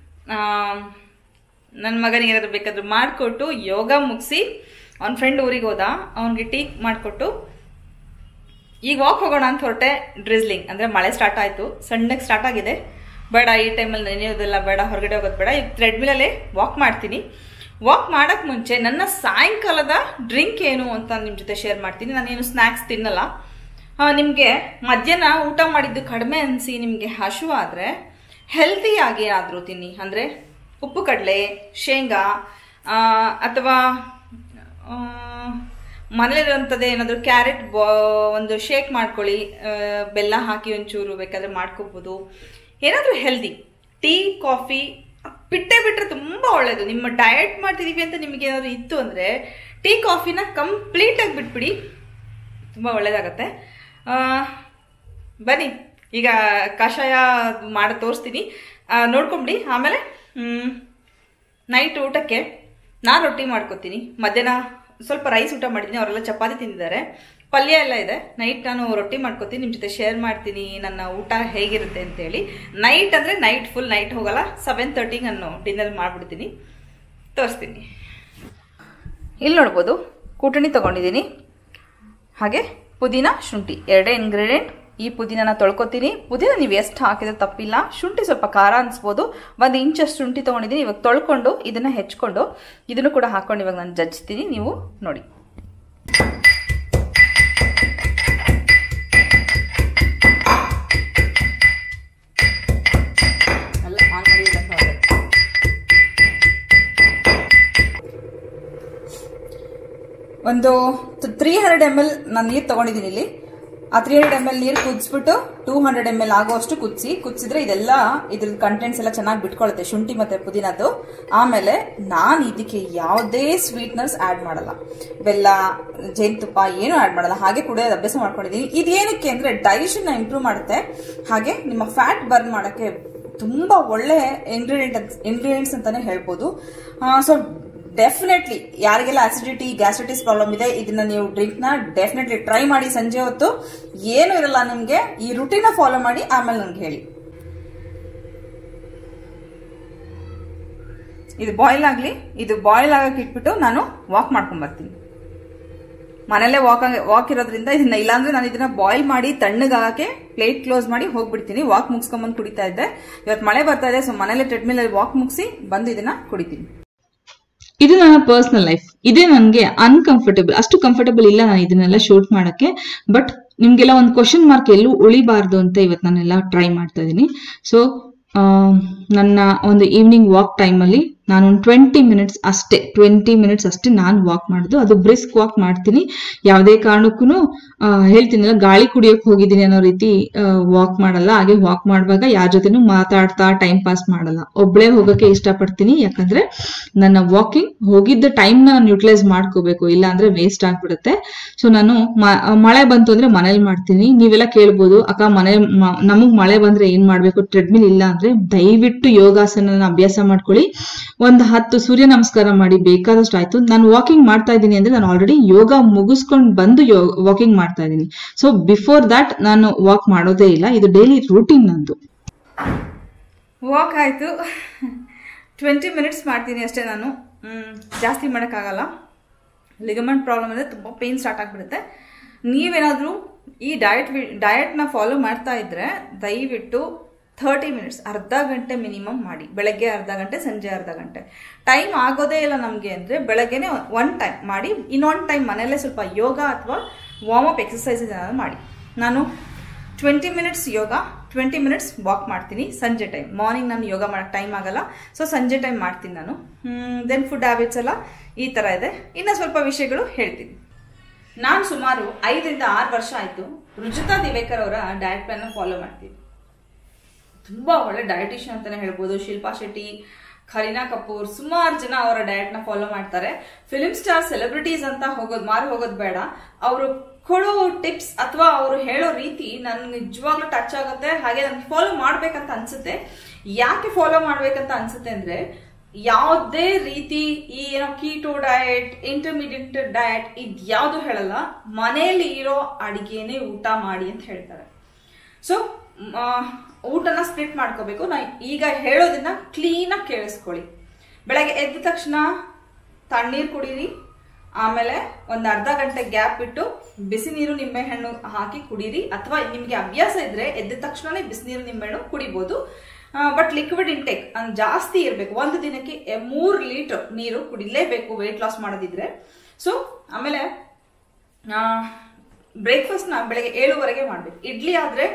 ನನ್ನ ಮಗನಿಗೆ ಏನಾದರೂ ಬೇಕಾದರೂ ಮಾಡಿಕೊಟ್ಟು ಯೋಗ ಮುಗಿಸಿ ಅವ್ನ ಫ್ರೆಂಡ್ ಊರಿಗೆ ಹೋದ ಅವ್ನಿಗೆ ಟೀ ಮಾಡಿಕೊಟ್ಟು ಈಗ ವಾಕ್ ಹೋಗೋಣ ಅಂತ ಹೊರಟೆ ಡ್ರಿಸ್ಲಿಂಗ್ ಅಂದರೆ ಮಳೆ ಸ್ಟಾರ್ಟ್ ಆಯಿತು ಸಣ್ಣಗೆ ಸ್ಟಾರ್ಟ್ ಆಗಿದೆ ಬೇಡ ಈ ಟೈಮಲ್ಲಿ ನೆನೆಯೋದೆಲ್ಲ ಬೇಡ ಹೊರಗಡೆ ಹೋಗೋದು ಬೇಡ ಈಗ ಥ್ರೆಡ್ಮಿಲಲ್ಲೇ ವಾಕ್ ಮಾಡ್ತೀನಿ ವಾಕ್ ಮಾಡೋಕ್ಕೆ ಮುಂಚೆ ನನ್ನ ಸಾಯಂಕಾಲದ ಡ್ರಿಂಕ್ ಏನು ಅಂತ ನಿಮ್ಮ ಜೊತೆ ಶೇರ್ ಮಾಡ್ತೀನಿ ನಾನೇನು ಸ್ನ್ಯಾಕ್ಸ್ ತಿನ್ನಲ್ಲ ನಿಮಗೆ ಮಧ್ಯಾಹ್ನ ಊಟ ಮಾಡಿದ್ದು ಕಡಿಮೆ ಅನಿಸಿ ನಿಮಗೆ ಹಶು ಆದರೆ ಹೆಲ್ತಿಯಾಗಿ ಏನಾದರೂ ತಿನ್ನಿ ಅಂದರೆ ಉಪ್ಪು ಕಡಲೆ ಶೇಂಗಾ ಆ, ಅಥವಾ ಆ, ಮನೇಲಿರುವಂಥದ್ದು ಏನಾದರೂ ಕ್ಯಾರೆಟ್ ಬಾ ಒಂದು ಶೇಕ್ ಮಾಡ್ಕೊಳ್ಳಿ ಆ, ಬೆಲ್ಲ ಹಾಕಿ ಒಂಚೂರು ಬೇಕಾದರೆ ಮಾಡ್ಕೋಬೋದು ಏನಾದರೂ ಹೆಲ್ದಿ ಟೀ ಕಾಫಿ ಬಿಟ್ಟೇ ಬಿಟ್ಟರೆ ತುಂಬ ಒಳ್ಳೆಯದು ನಿಮ್ಮ ಡಯಟ್ ಮಾಡ್ತಿದ್ದೀವಿ ಅಂತ ನಿಮಗೆ ಏನಾದರೂ ಇತ್ತು ಅಂದರೆ ಟೀ ಕಾಫಿನ ಕಂಪ್ಲೀಟಾಗಿ ಬಿಟ್ಬಿಡಿ ತುಂಬ ಒಳ್ಳೆಯದಾಗತ್ತೆ ಆ, ಬನ್ನಿ ಈಗ ಕಷಾಯ ಮಾಡಿ ತೋರಿಸ್ತೀನಿ ಆ, ನೋಡ್ಕೊಂಬಿಡಿ ಆಮೇಲೆ ನೈಟ್ ಊಟಕ್ಕೆ ನಾನು ರೊಟ್ಟಿ ಮಾಡ್ಕೊತೀನಿ ಮಧ್ಯಾಹ್ನ ಸ್ವಲ್ಪ ರೈಸ್ ಊಟ ಮಾಡಿದ್ದೀನಿ ಅವರೆಲ್ಲ ಚಪಾತಿ ತಿಂದಿದ್ದಾರೆ ಪಲ್ಯ ಎಲ್ಲ ಇದೆ ನೈಟ್ ನಾನು ರೊಟ್ಟಿ ಮಾಡ್ಕೊತೀನಿ ನಿಮ್ಮ ಜೊತೆ ಶೇರ್ ಮಾಡ್ತೀನಿ ನನ್ನ ಊಟ ಹೇಗಿರುತ್ತೆ ಅಂತೇಳಿ ನೈಟ್ ಅಂದರೆ ನೈಟ್ ಫುಲ್ ನೈಟ್ ಹೋಗಲ್ಲ ಸೆವೆನ್ ತರ್ಟಿಗೆ ನಾನು ಡಿನ್ನರ್ ಮಾಡಿಬಿಡ್ತೀನಿ ತೋರಿಸ್ತೀನಿ ಇಲ್ಲಿ ನೋಡ್ಬೋದು ಕೂಟಣಿ ತೊಗೊಂಡಿದ್ದೀನಿ ಹಾಗೆ ಪುದೀನ ಶುಂಠಿ ಎರಡೇ ಇಂಗ್ರೀಡಿಯೆಂಟ್ ಈ ಪುದೀನನ ತೊಳ್ಕೊತೀನಿ ಪುದೀನ ನೀವು ಎಷ್ಟು ಹಾಕಿದ್ರೆ ತಪ್ಪಿಲ್ಲ ಶುಂಠಿ ಸ್ವಲ್ಪ ಖಾರ ಅನ್ಸ್ಬೋದು ಒಂದು ಇಂಚಷ್ಟು ಶುಂಠಿ ತೊಗೊಂಡಿದ್ದೀನಿ ಇವಾಗ ತೊಳ್ಕೊಂಡು ಇದನ್ನು ಹೆಚ್ಕೊಂಡು ಇದನ್ನು ಕೂಡ ಹಾಕೊಂಡು ಇವಾಗ ನಾನು ಜಜ್ತೀನಿ ನೀವು ನೋಡಿ ಎಲ್ಲ ಆನ್ ಮಾಡಿ ಇದನ್ನ ಹೊರಗೆ. ಒಂದು ತ್ರೀ ಹಂಡ್ರೆಡ್ ಎಮ್ ಎಲ್ ನಾನು ನೀರು ತಗೊಂಡಿದ್ದೀನಿ ಇಲ್ಲಿ ಆ ತ್ರೀ ಹಂಡ್ರೆಡ್ ಎಮ್ ಎಲ್ ನೀರು ಕುದಿಸ್ಬಿಟ್ಟು ಟೂ ಹಂಡ್ರೆಡ್ ಎಮ್ ಎಲ್ ಆಗುವಷ್ಟು ಕುದಿಸಿ ಕುದಿಸಿದ್ರೆ ಇದೆಲ್ಲ ಇದ್ರ ಕಂಟೆಂಟ್ಸ್ ಎಲ್ಲ ಚೆನ್ನಾಗಿ ಬಿಟ್ಕೊಳುತ್ತೆ ಶುಂಠಿ ಮತ್ತೆ ಪುದೀನದ್ದು ಆಮೇಲೆ ನಾನು ಇದಕ್ಕೆ ಯಾವುದೇ ಸ್ವೀಟ್ನರ್ಸ್ ಆಡ್ ಮಾಡಲ್ಲ ಬೆಲ್ಲ ಜೇನುತುಪ್ಪ ಏನೂ ಆಡ್ ಮಾಡಲ್ಲ ಹಾಗೆ ಕುಡಿಯೋದು ಅಭ್ಯಾಸ ಮಾಡ್ಕೊಂಡಿದ್ದೀನಿ ಇದೇನಕ್ಕೆ ಅಂದ್ರೆ ಡೈಜೆಷನ್ ಇಂಪ್ರೂವ್ ಮಾಡುತ್ತೆ ಹಾಗೆ ನಿಮ್ಮ ಫ್ಯಾಟ್ ಬರ್ನ್ ಮಾಡೋಕ್ಕೆ ತುಂಬಾ ಒಳ್ಳೆ ಇಂಗ್ರೀಡಿಯೆಂಟ್ ಇಂಗ್ರೀಡಿಯೆಂಟ್ಸ್ ಅಂತಾನೆ ಹೇಳ್ಬೋದು ಸೊ ಡೆಫಿನೆಟ್ಲಿ ಯಾರಿಗೆಲ್ಲ ಅಸಿಡಿಟಿ ಗ್ಯಾಸ್ಟ್ರಿಟಿಸ್ ಪ್ರಾಬ್ಲಮ್ ಇದೆ ಇದನ್ನ ನೀವು ಡ್ರಿಂಕ್ ನ ಡೆಫಿನೆಟ್ಲಿ ಟ್ರೈ ಮಾಡಿ ಸಂಜೆ ಹೊತ್ತು ಏನು ಇರಲ್ಲ ನಿಮ್ಗೆ ಈ ರುಟೀನ ಫಾಲೋ ಮಾಡಿ ಆಮೇಲೆ ನನ್ಗೆ ಹೇಳಿ ಇದು ಬಾಯ್ಲ್ ಆಗ್ಲಿ ಇದು ಬಾಯ್ಲ್ ಆಗಕ್ಕೆ ಇಟ್ಬಿಟ್ಟು ನಾನು ವಾಕ್ ಮಾಡ್ಕೊಂಡ್ ಬರ್ತೀನಿ ಮನೇಲೆ ವಾಕ್ ವಾಕ್ ಇರೋದ್ರಿಂದ ಇದನ್ನ ಇಲ್ಲಾಂದ್ರೆ ನಾನು ಇದನ್ನ ಬಾಯ್ಲ್ ಮಾಡಿ ತಣ್ಣಗಾಗಕ್ಕೆ ಪ್ಲೇಟ್ ಕ್ಲೋಸ್ ಮಾಡಿ ಹೋಗ್ಬಿಡ್ತೀನಿ ವಾಕ್ ಮುಗಿಸ್ಕೊಂಬಂದು ಕುಡಿತಾ ಇದ್ದೆ ಇವತ್ತು ಮಳೆ ಬರ್ತಾ ಇದೆ ಸೊ ಮನೇಲೆ ಟ್ರೆಡ್ಮಿಲ್ ಅಲ್ಲಿ ವಾಕ್ ಮುಗಿಸಿ ಬಂದು ಇದನ್ನ ಕುಡಿತೀನಿ ಇದು ನನ್ನ ಪರ್ಸನಲ್ ಲೈಫ್ ಇದೇ ನನಗೆ ಅನ್ಕಂಫರ್ಟಬಲ್ ಅಷ್ಟು ಕಂಫರ್ಟಬಲ್ ಇಲ್ಲ ನಾನು ಇದನ್ನೆಲ್ಲ ಶೂಟ್ ಮಾಡಕ್ಕೆ ಬಟ್ ನಿಮ್ಗೆಲ್ಲ ಒಂದು ಕ್ವಶನ್ ಮಾರ್ಕ್ ಎಲ್ಲೂ ಉಳಿಬಾರ್ದು ಅಂತ ಇವತ್ತು ನಾನೆಲ್ಲ ಟ್ರೈ ಮಾಡ್ತಾ ಇದ್ದೀನಿ ಸೊ ನನ್ನ ಒಂದು ಈವ್ನಿಂಗ್ ವಾಕ್ ಟೈಮಲ್ಲಿ ನಾನು ಒಂದು ಟ್ವೆಂಟಿ ಮಿನಿಟ್ಸ್ ಅಷ್ಟೇ ಟ್ವೆಂಟಿ ಮಿನಿಟ್ಸ್ ಅಷ್ಟೇ ನಾನು ವಾಕ್ ಮಾಡೋದು ಅದು ಬ್ರಿಸ್ಕ್ ವಾಕ್ ಮಾಡ್ತೀನಿ ಯಾವುದೇ ಕಾರಣಕ್ಕೂ ಹೇಳ್ತೀನಲ್ಲ ಗಾಳಿ ಕುಡಿಯೋಕೆ ಹೋಗಿದ್ದೀನಿ ಅನ್ನೋ ರೀತಿ ವಾಕ್ ಮಾಡಲ್ಲ ಹಾಗೆ ವಾಕ್ ಮಾಡುವಾಗ ಯಾರ ಜೊತೆನೂ ಮಾತಾಡ್ತಾ ಟೈಮ್ ಪಾಸ್ ಮಾಡಲ್ಲ ಒಬ್ಳೇ ಹೋಗೋಕೆ ಇಷ್ಟಪಡ್ತೀನಿ ಯಾಕಂದ್ರೆ ನನ್ನ ವಾಕಿಂಗ್ ಹೋಗಿದ್ದ ಟೈಮ್ನ ನಾನು ಯುಟಿಲೈಸ್ ಮಾಡ್ಕೋಬೇಕು ಇಲ್ಲ ಅಂದ್ರೆ ವೇಸ್ಟ್ ಆಗ್ಬಿಡುತ್ತೆ ಸೊ ನಾನು ಮ- ಮಳೆ ಬಂತು ಅಂದ್ರೆ ಮನೇಲಿ ಮಾಡ್ತೀನಿ ನೀವೆಲ್ಲ ಕೇಳ್ಬೋದು ಅಕ್ಕ ಮನೆ ಮ- ನಮಗ್ ಮಳೆ ಬಂದ್ರೆ ಏನ್ ಮಾಡ್ಬೇಕು ಟ್ರೆಡ್ಮಿಲ್ ಇಲ್ಲ ಅಂದ್ರೆ ದಯವಿಟ್ಟು ಯೋಗಾಸನ ಅಭ್ಯಾಸ ಮಾಡ್ಕೊಳ್ಳಿ ಒಂದು ಹತ್ತು ಸೂರ್ಯ ನಮಸ್ಕಾರ ಮಾಡಿ ಬೇಕಾದಷ್ಟು ಆಯ್ತು ನಾನು ವಾಕಿಂಗ್ ಮಾಡ್ತಾ ಇದ್ದೀನಿ ಅಂದ್ರೆ ನಾನು ಆಲ್ರೆಡಿ ಯೋಗ ಮುಗಿಸ್ಕೊಂಡು ಬಂದು ವಾಕಿಂಗ್ ಮಾಡ್ತಾ ಇದ್ದೀನಿ ಸೊ ಬಿಫೋರ್ ದಟ್ ನಾನು ವಾಕ್ ಮಾಡೋದೇ ಇಲ್ಲ ಇದು ಡೈಲಿ ರೂಟೀನ್ ನಂದು ವಾಕ್ ಆಯಿತು ಟ್ವೆಂಟಿ ಮಿನಿಟ್ಸ್ ಮಾಡ್ತೀನಿ ಅಷ್ಟೇ ನಾನು ಮ್, ಜಾಸ್ತಿ ಮಾಡೋಕ್ಕಾಗಲ್ಲ ಲಿಗಮೆಂಟ್ ಪ್ರಾಬ್ಲಮ್ ಅಂದರೆ ತುಂಬ ಪೇನ್ ಸ್ಟಾರ್ಟ್ ಆಗಿಬಿಡುತ್ತೆ ನೀವೇನಾದರೂ ಈ ಡಯಟ್ ಡಯಟ್ನ ಫಾಲೋ ಮಾಡ್ತಾ ಇದ್ದರೆ ದಯವಿಟ್ಟು ಥರ್ಟಿ ಮಿನಿಟ್ಸ್ ಅರ್ಧ ಗಂಟೆ ಮಿನಿಮಮ್ ಮಾಡಿ ಬೆಳಗ್ಗೆ ಅರ್ಧ ಗಂಟೆ ಸಂಜೆ ಅರ್ಧ ಗಂಟೆ ಟೈಮ್ ಆಗೋದೇ ಇಲ್ಲ ನಮಗೆ ಅಂದರೆ ಬೆಳಗ್ಗೆನೆ ಒನ್ ಟೈಮ್ ಮಾಡಿ ಇನ್ನೊಂದು ಟೈಮ್ ಮನೆಯಲ್ಲೇ ಸ್ವಲ್ಪ ಯೋಗ ಅಥವಾ ವಾರ್ಮ್ ಅಪ್ ಎಕ್ಸಸೈಸಸ್ ಏನಾದ್ರು ಮಾಡಿ ನಾನು ಟ್ವೆಂಟಿ ಮಿನಿಟ್ಸ್ ಯೋಗ ಟ್ವೆಂಟಿ ಮಿನಿಟ್ಸ್ ವಾಕ್ ಮಾಡ್ತೀನಿ ಸಂಜೆ ಟೈಮ್ ಮಾರ್ನಿಂಗ್ ನಾನು ಯೋಗ ಮಾಡೋಕ್ಕೆ ಟೈಮ್ ಆಗಲ್ಲ ಸೊ ಸಂಜೆ ಟೈಮ್ ಮಾಡ್ತೀನಿ ನಾನು ದೆನ್ ಫುಡ್ ಹ್ಯಾಬಿಟ್ಸ್ ಎಲ್ಲ ಈ ಥರ ಇದೆ ಇನ್ನು ಸ್ವಲ್ಪ ವಿಷಯಗಳು ಹೇಳ್ತೀನಿ ನಾನು ಸುಮಾರು ಐದರಿಂದ ಆರು ವರ್ಷ ಆಯಿತು ರುಜುತಾ ದಿವೇಕರ್ ಅವರ ಡಯಟ್ ಪ್ಲಾನ್ನ ಫಾಲೋ ಮಾಡ್ತೀನಿ ತುಂಬ ಒಳ್ಳೆ ಡಯಟಿಷಿಯನ್ ಅಂತಾನೆ ಹೇಳ್ಬೋದು ಶಿಲ್ಪಾ ಶೆಟ್ಟಿ ಖರೀನಾ ಕಪೂರ್ ಸುಮಾರು ಜನ ಅವರ ಡಯಟ್ನ ಫಾಲೋ ಮಾಡ್ತಾರೆ ಫಿಲ್ಮ್ ಸ್ಟಾರ್ ಸೆಲೆಬ್ರಿಟೀಸ್ ಅಂತ ಹೋಗೋದು ಮಾರು ಹೋಗೋದು ಬೇಡ ಅವರು ಕೊಡೋ ಟಿಪ್ಸ್ ಅಥವಾ ಅವರು ಹೇಳೋ ರೀತಿ ನನ್ಗೆ ನಿಜವಾಗ್ಲೂ ಟಚ್ ಆಗುತ್ತೆ ಹಾಗೆ ನನ್ಗೆ ಫಾಲೋ ಮಾಡ್ಬೇಕಂತ ಅನ್ಸುತ್ತೆ ಯಾಕೆ ಫಾಲೋ ಮಾಡ್ಬೇಕಂತ ಅನ್ಸುತ್ತೆ ಅಂದ್ರೆ ಯಾವುದೇ ರೀತಿ ಈ ಏನೋ ಕೀಟೋ ಡಯಟ್ ಇಂಟರ್ಮೀಡಿಯೇಟ್ ಡಯಟ್ ಇದು ಯಾವುದು ಹೇಳಲ್ಲ ಮನೆಯಲ್ಲಿ ಇರೋ ಅಡಿಗೆನೇ ಊಟ ಮಾಡಿ ಅಂತ ಹೇಳ್ತಾರೆ ಸೊ ಊಟನ ಸ್ಪ್ಲಿಟ್ ಮಾಡ್ಕೋಬೇಕು ನಾ ಈಗ ಹೇಳೋದನ್ನ ಕ್ಲೀನಾಗಿ ಕೇಳಿಸ್ಕೊಳ್ಳಿ ಬೆಳಗ್ಗೆ ಎದ್ದ ತಕ್ಷಣ ತಣ್ಣೀರು ಕುಡೀರಿ ಆಮೇಲೆ ಒಂದು ಅರ್ಧ ಗಂಟೆ ಗ್ಯಾಪ್ ಬಿಟ್ಟು ಬಿಸಿ ನೀರು ನಿಂಬೆಹಣ್ಣು ಹಾಕಿ ಕುಡೀರಿ ಅಥವಾ ನಿಮಗೆ ಅಭ್ಯಾಸ ಇದ್ರೆ ಎದ್ದ ತಕ್ಷಣನೇ ಬಿಸಿನೀರು ನಿಂಬೆಹಣ್ಣು ಕುಡಿಬೋದು ಬಟ್ ಲಿಕ್ವಿಡ್ ಇಂಟೇಕ್ ಜಾಸ್ತಿ ಇರಬೇಕು ಒಂದು ದಿನಕ್ಕೆ ಮೂರು ಲೀಟರ್ ನೀರು ಕುಡಿಲೇಬೇಕು ವೆಯ್ಟ್ ಲಾಸ್ ಮಾಡೋದಿದ್ರೆ ಸೊ ಆಮೇಲೆ ಬ್ರೇಕ್ಫಾಸ್ಟ್ನ ಬೆಳಗ್ಗೆ ಏಳುವರೆಗೆ ಮಾಡಬೇಕು ಇಡ್ಲಿ ಆದರೆ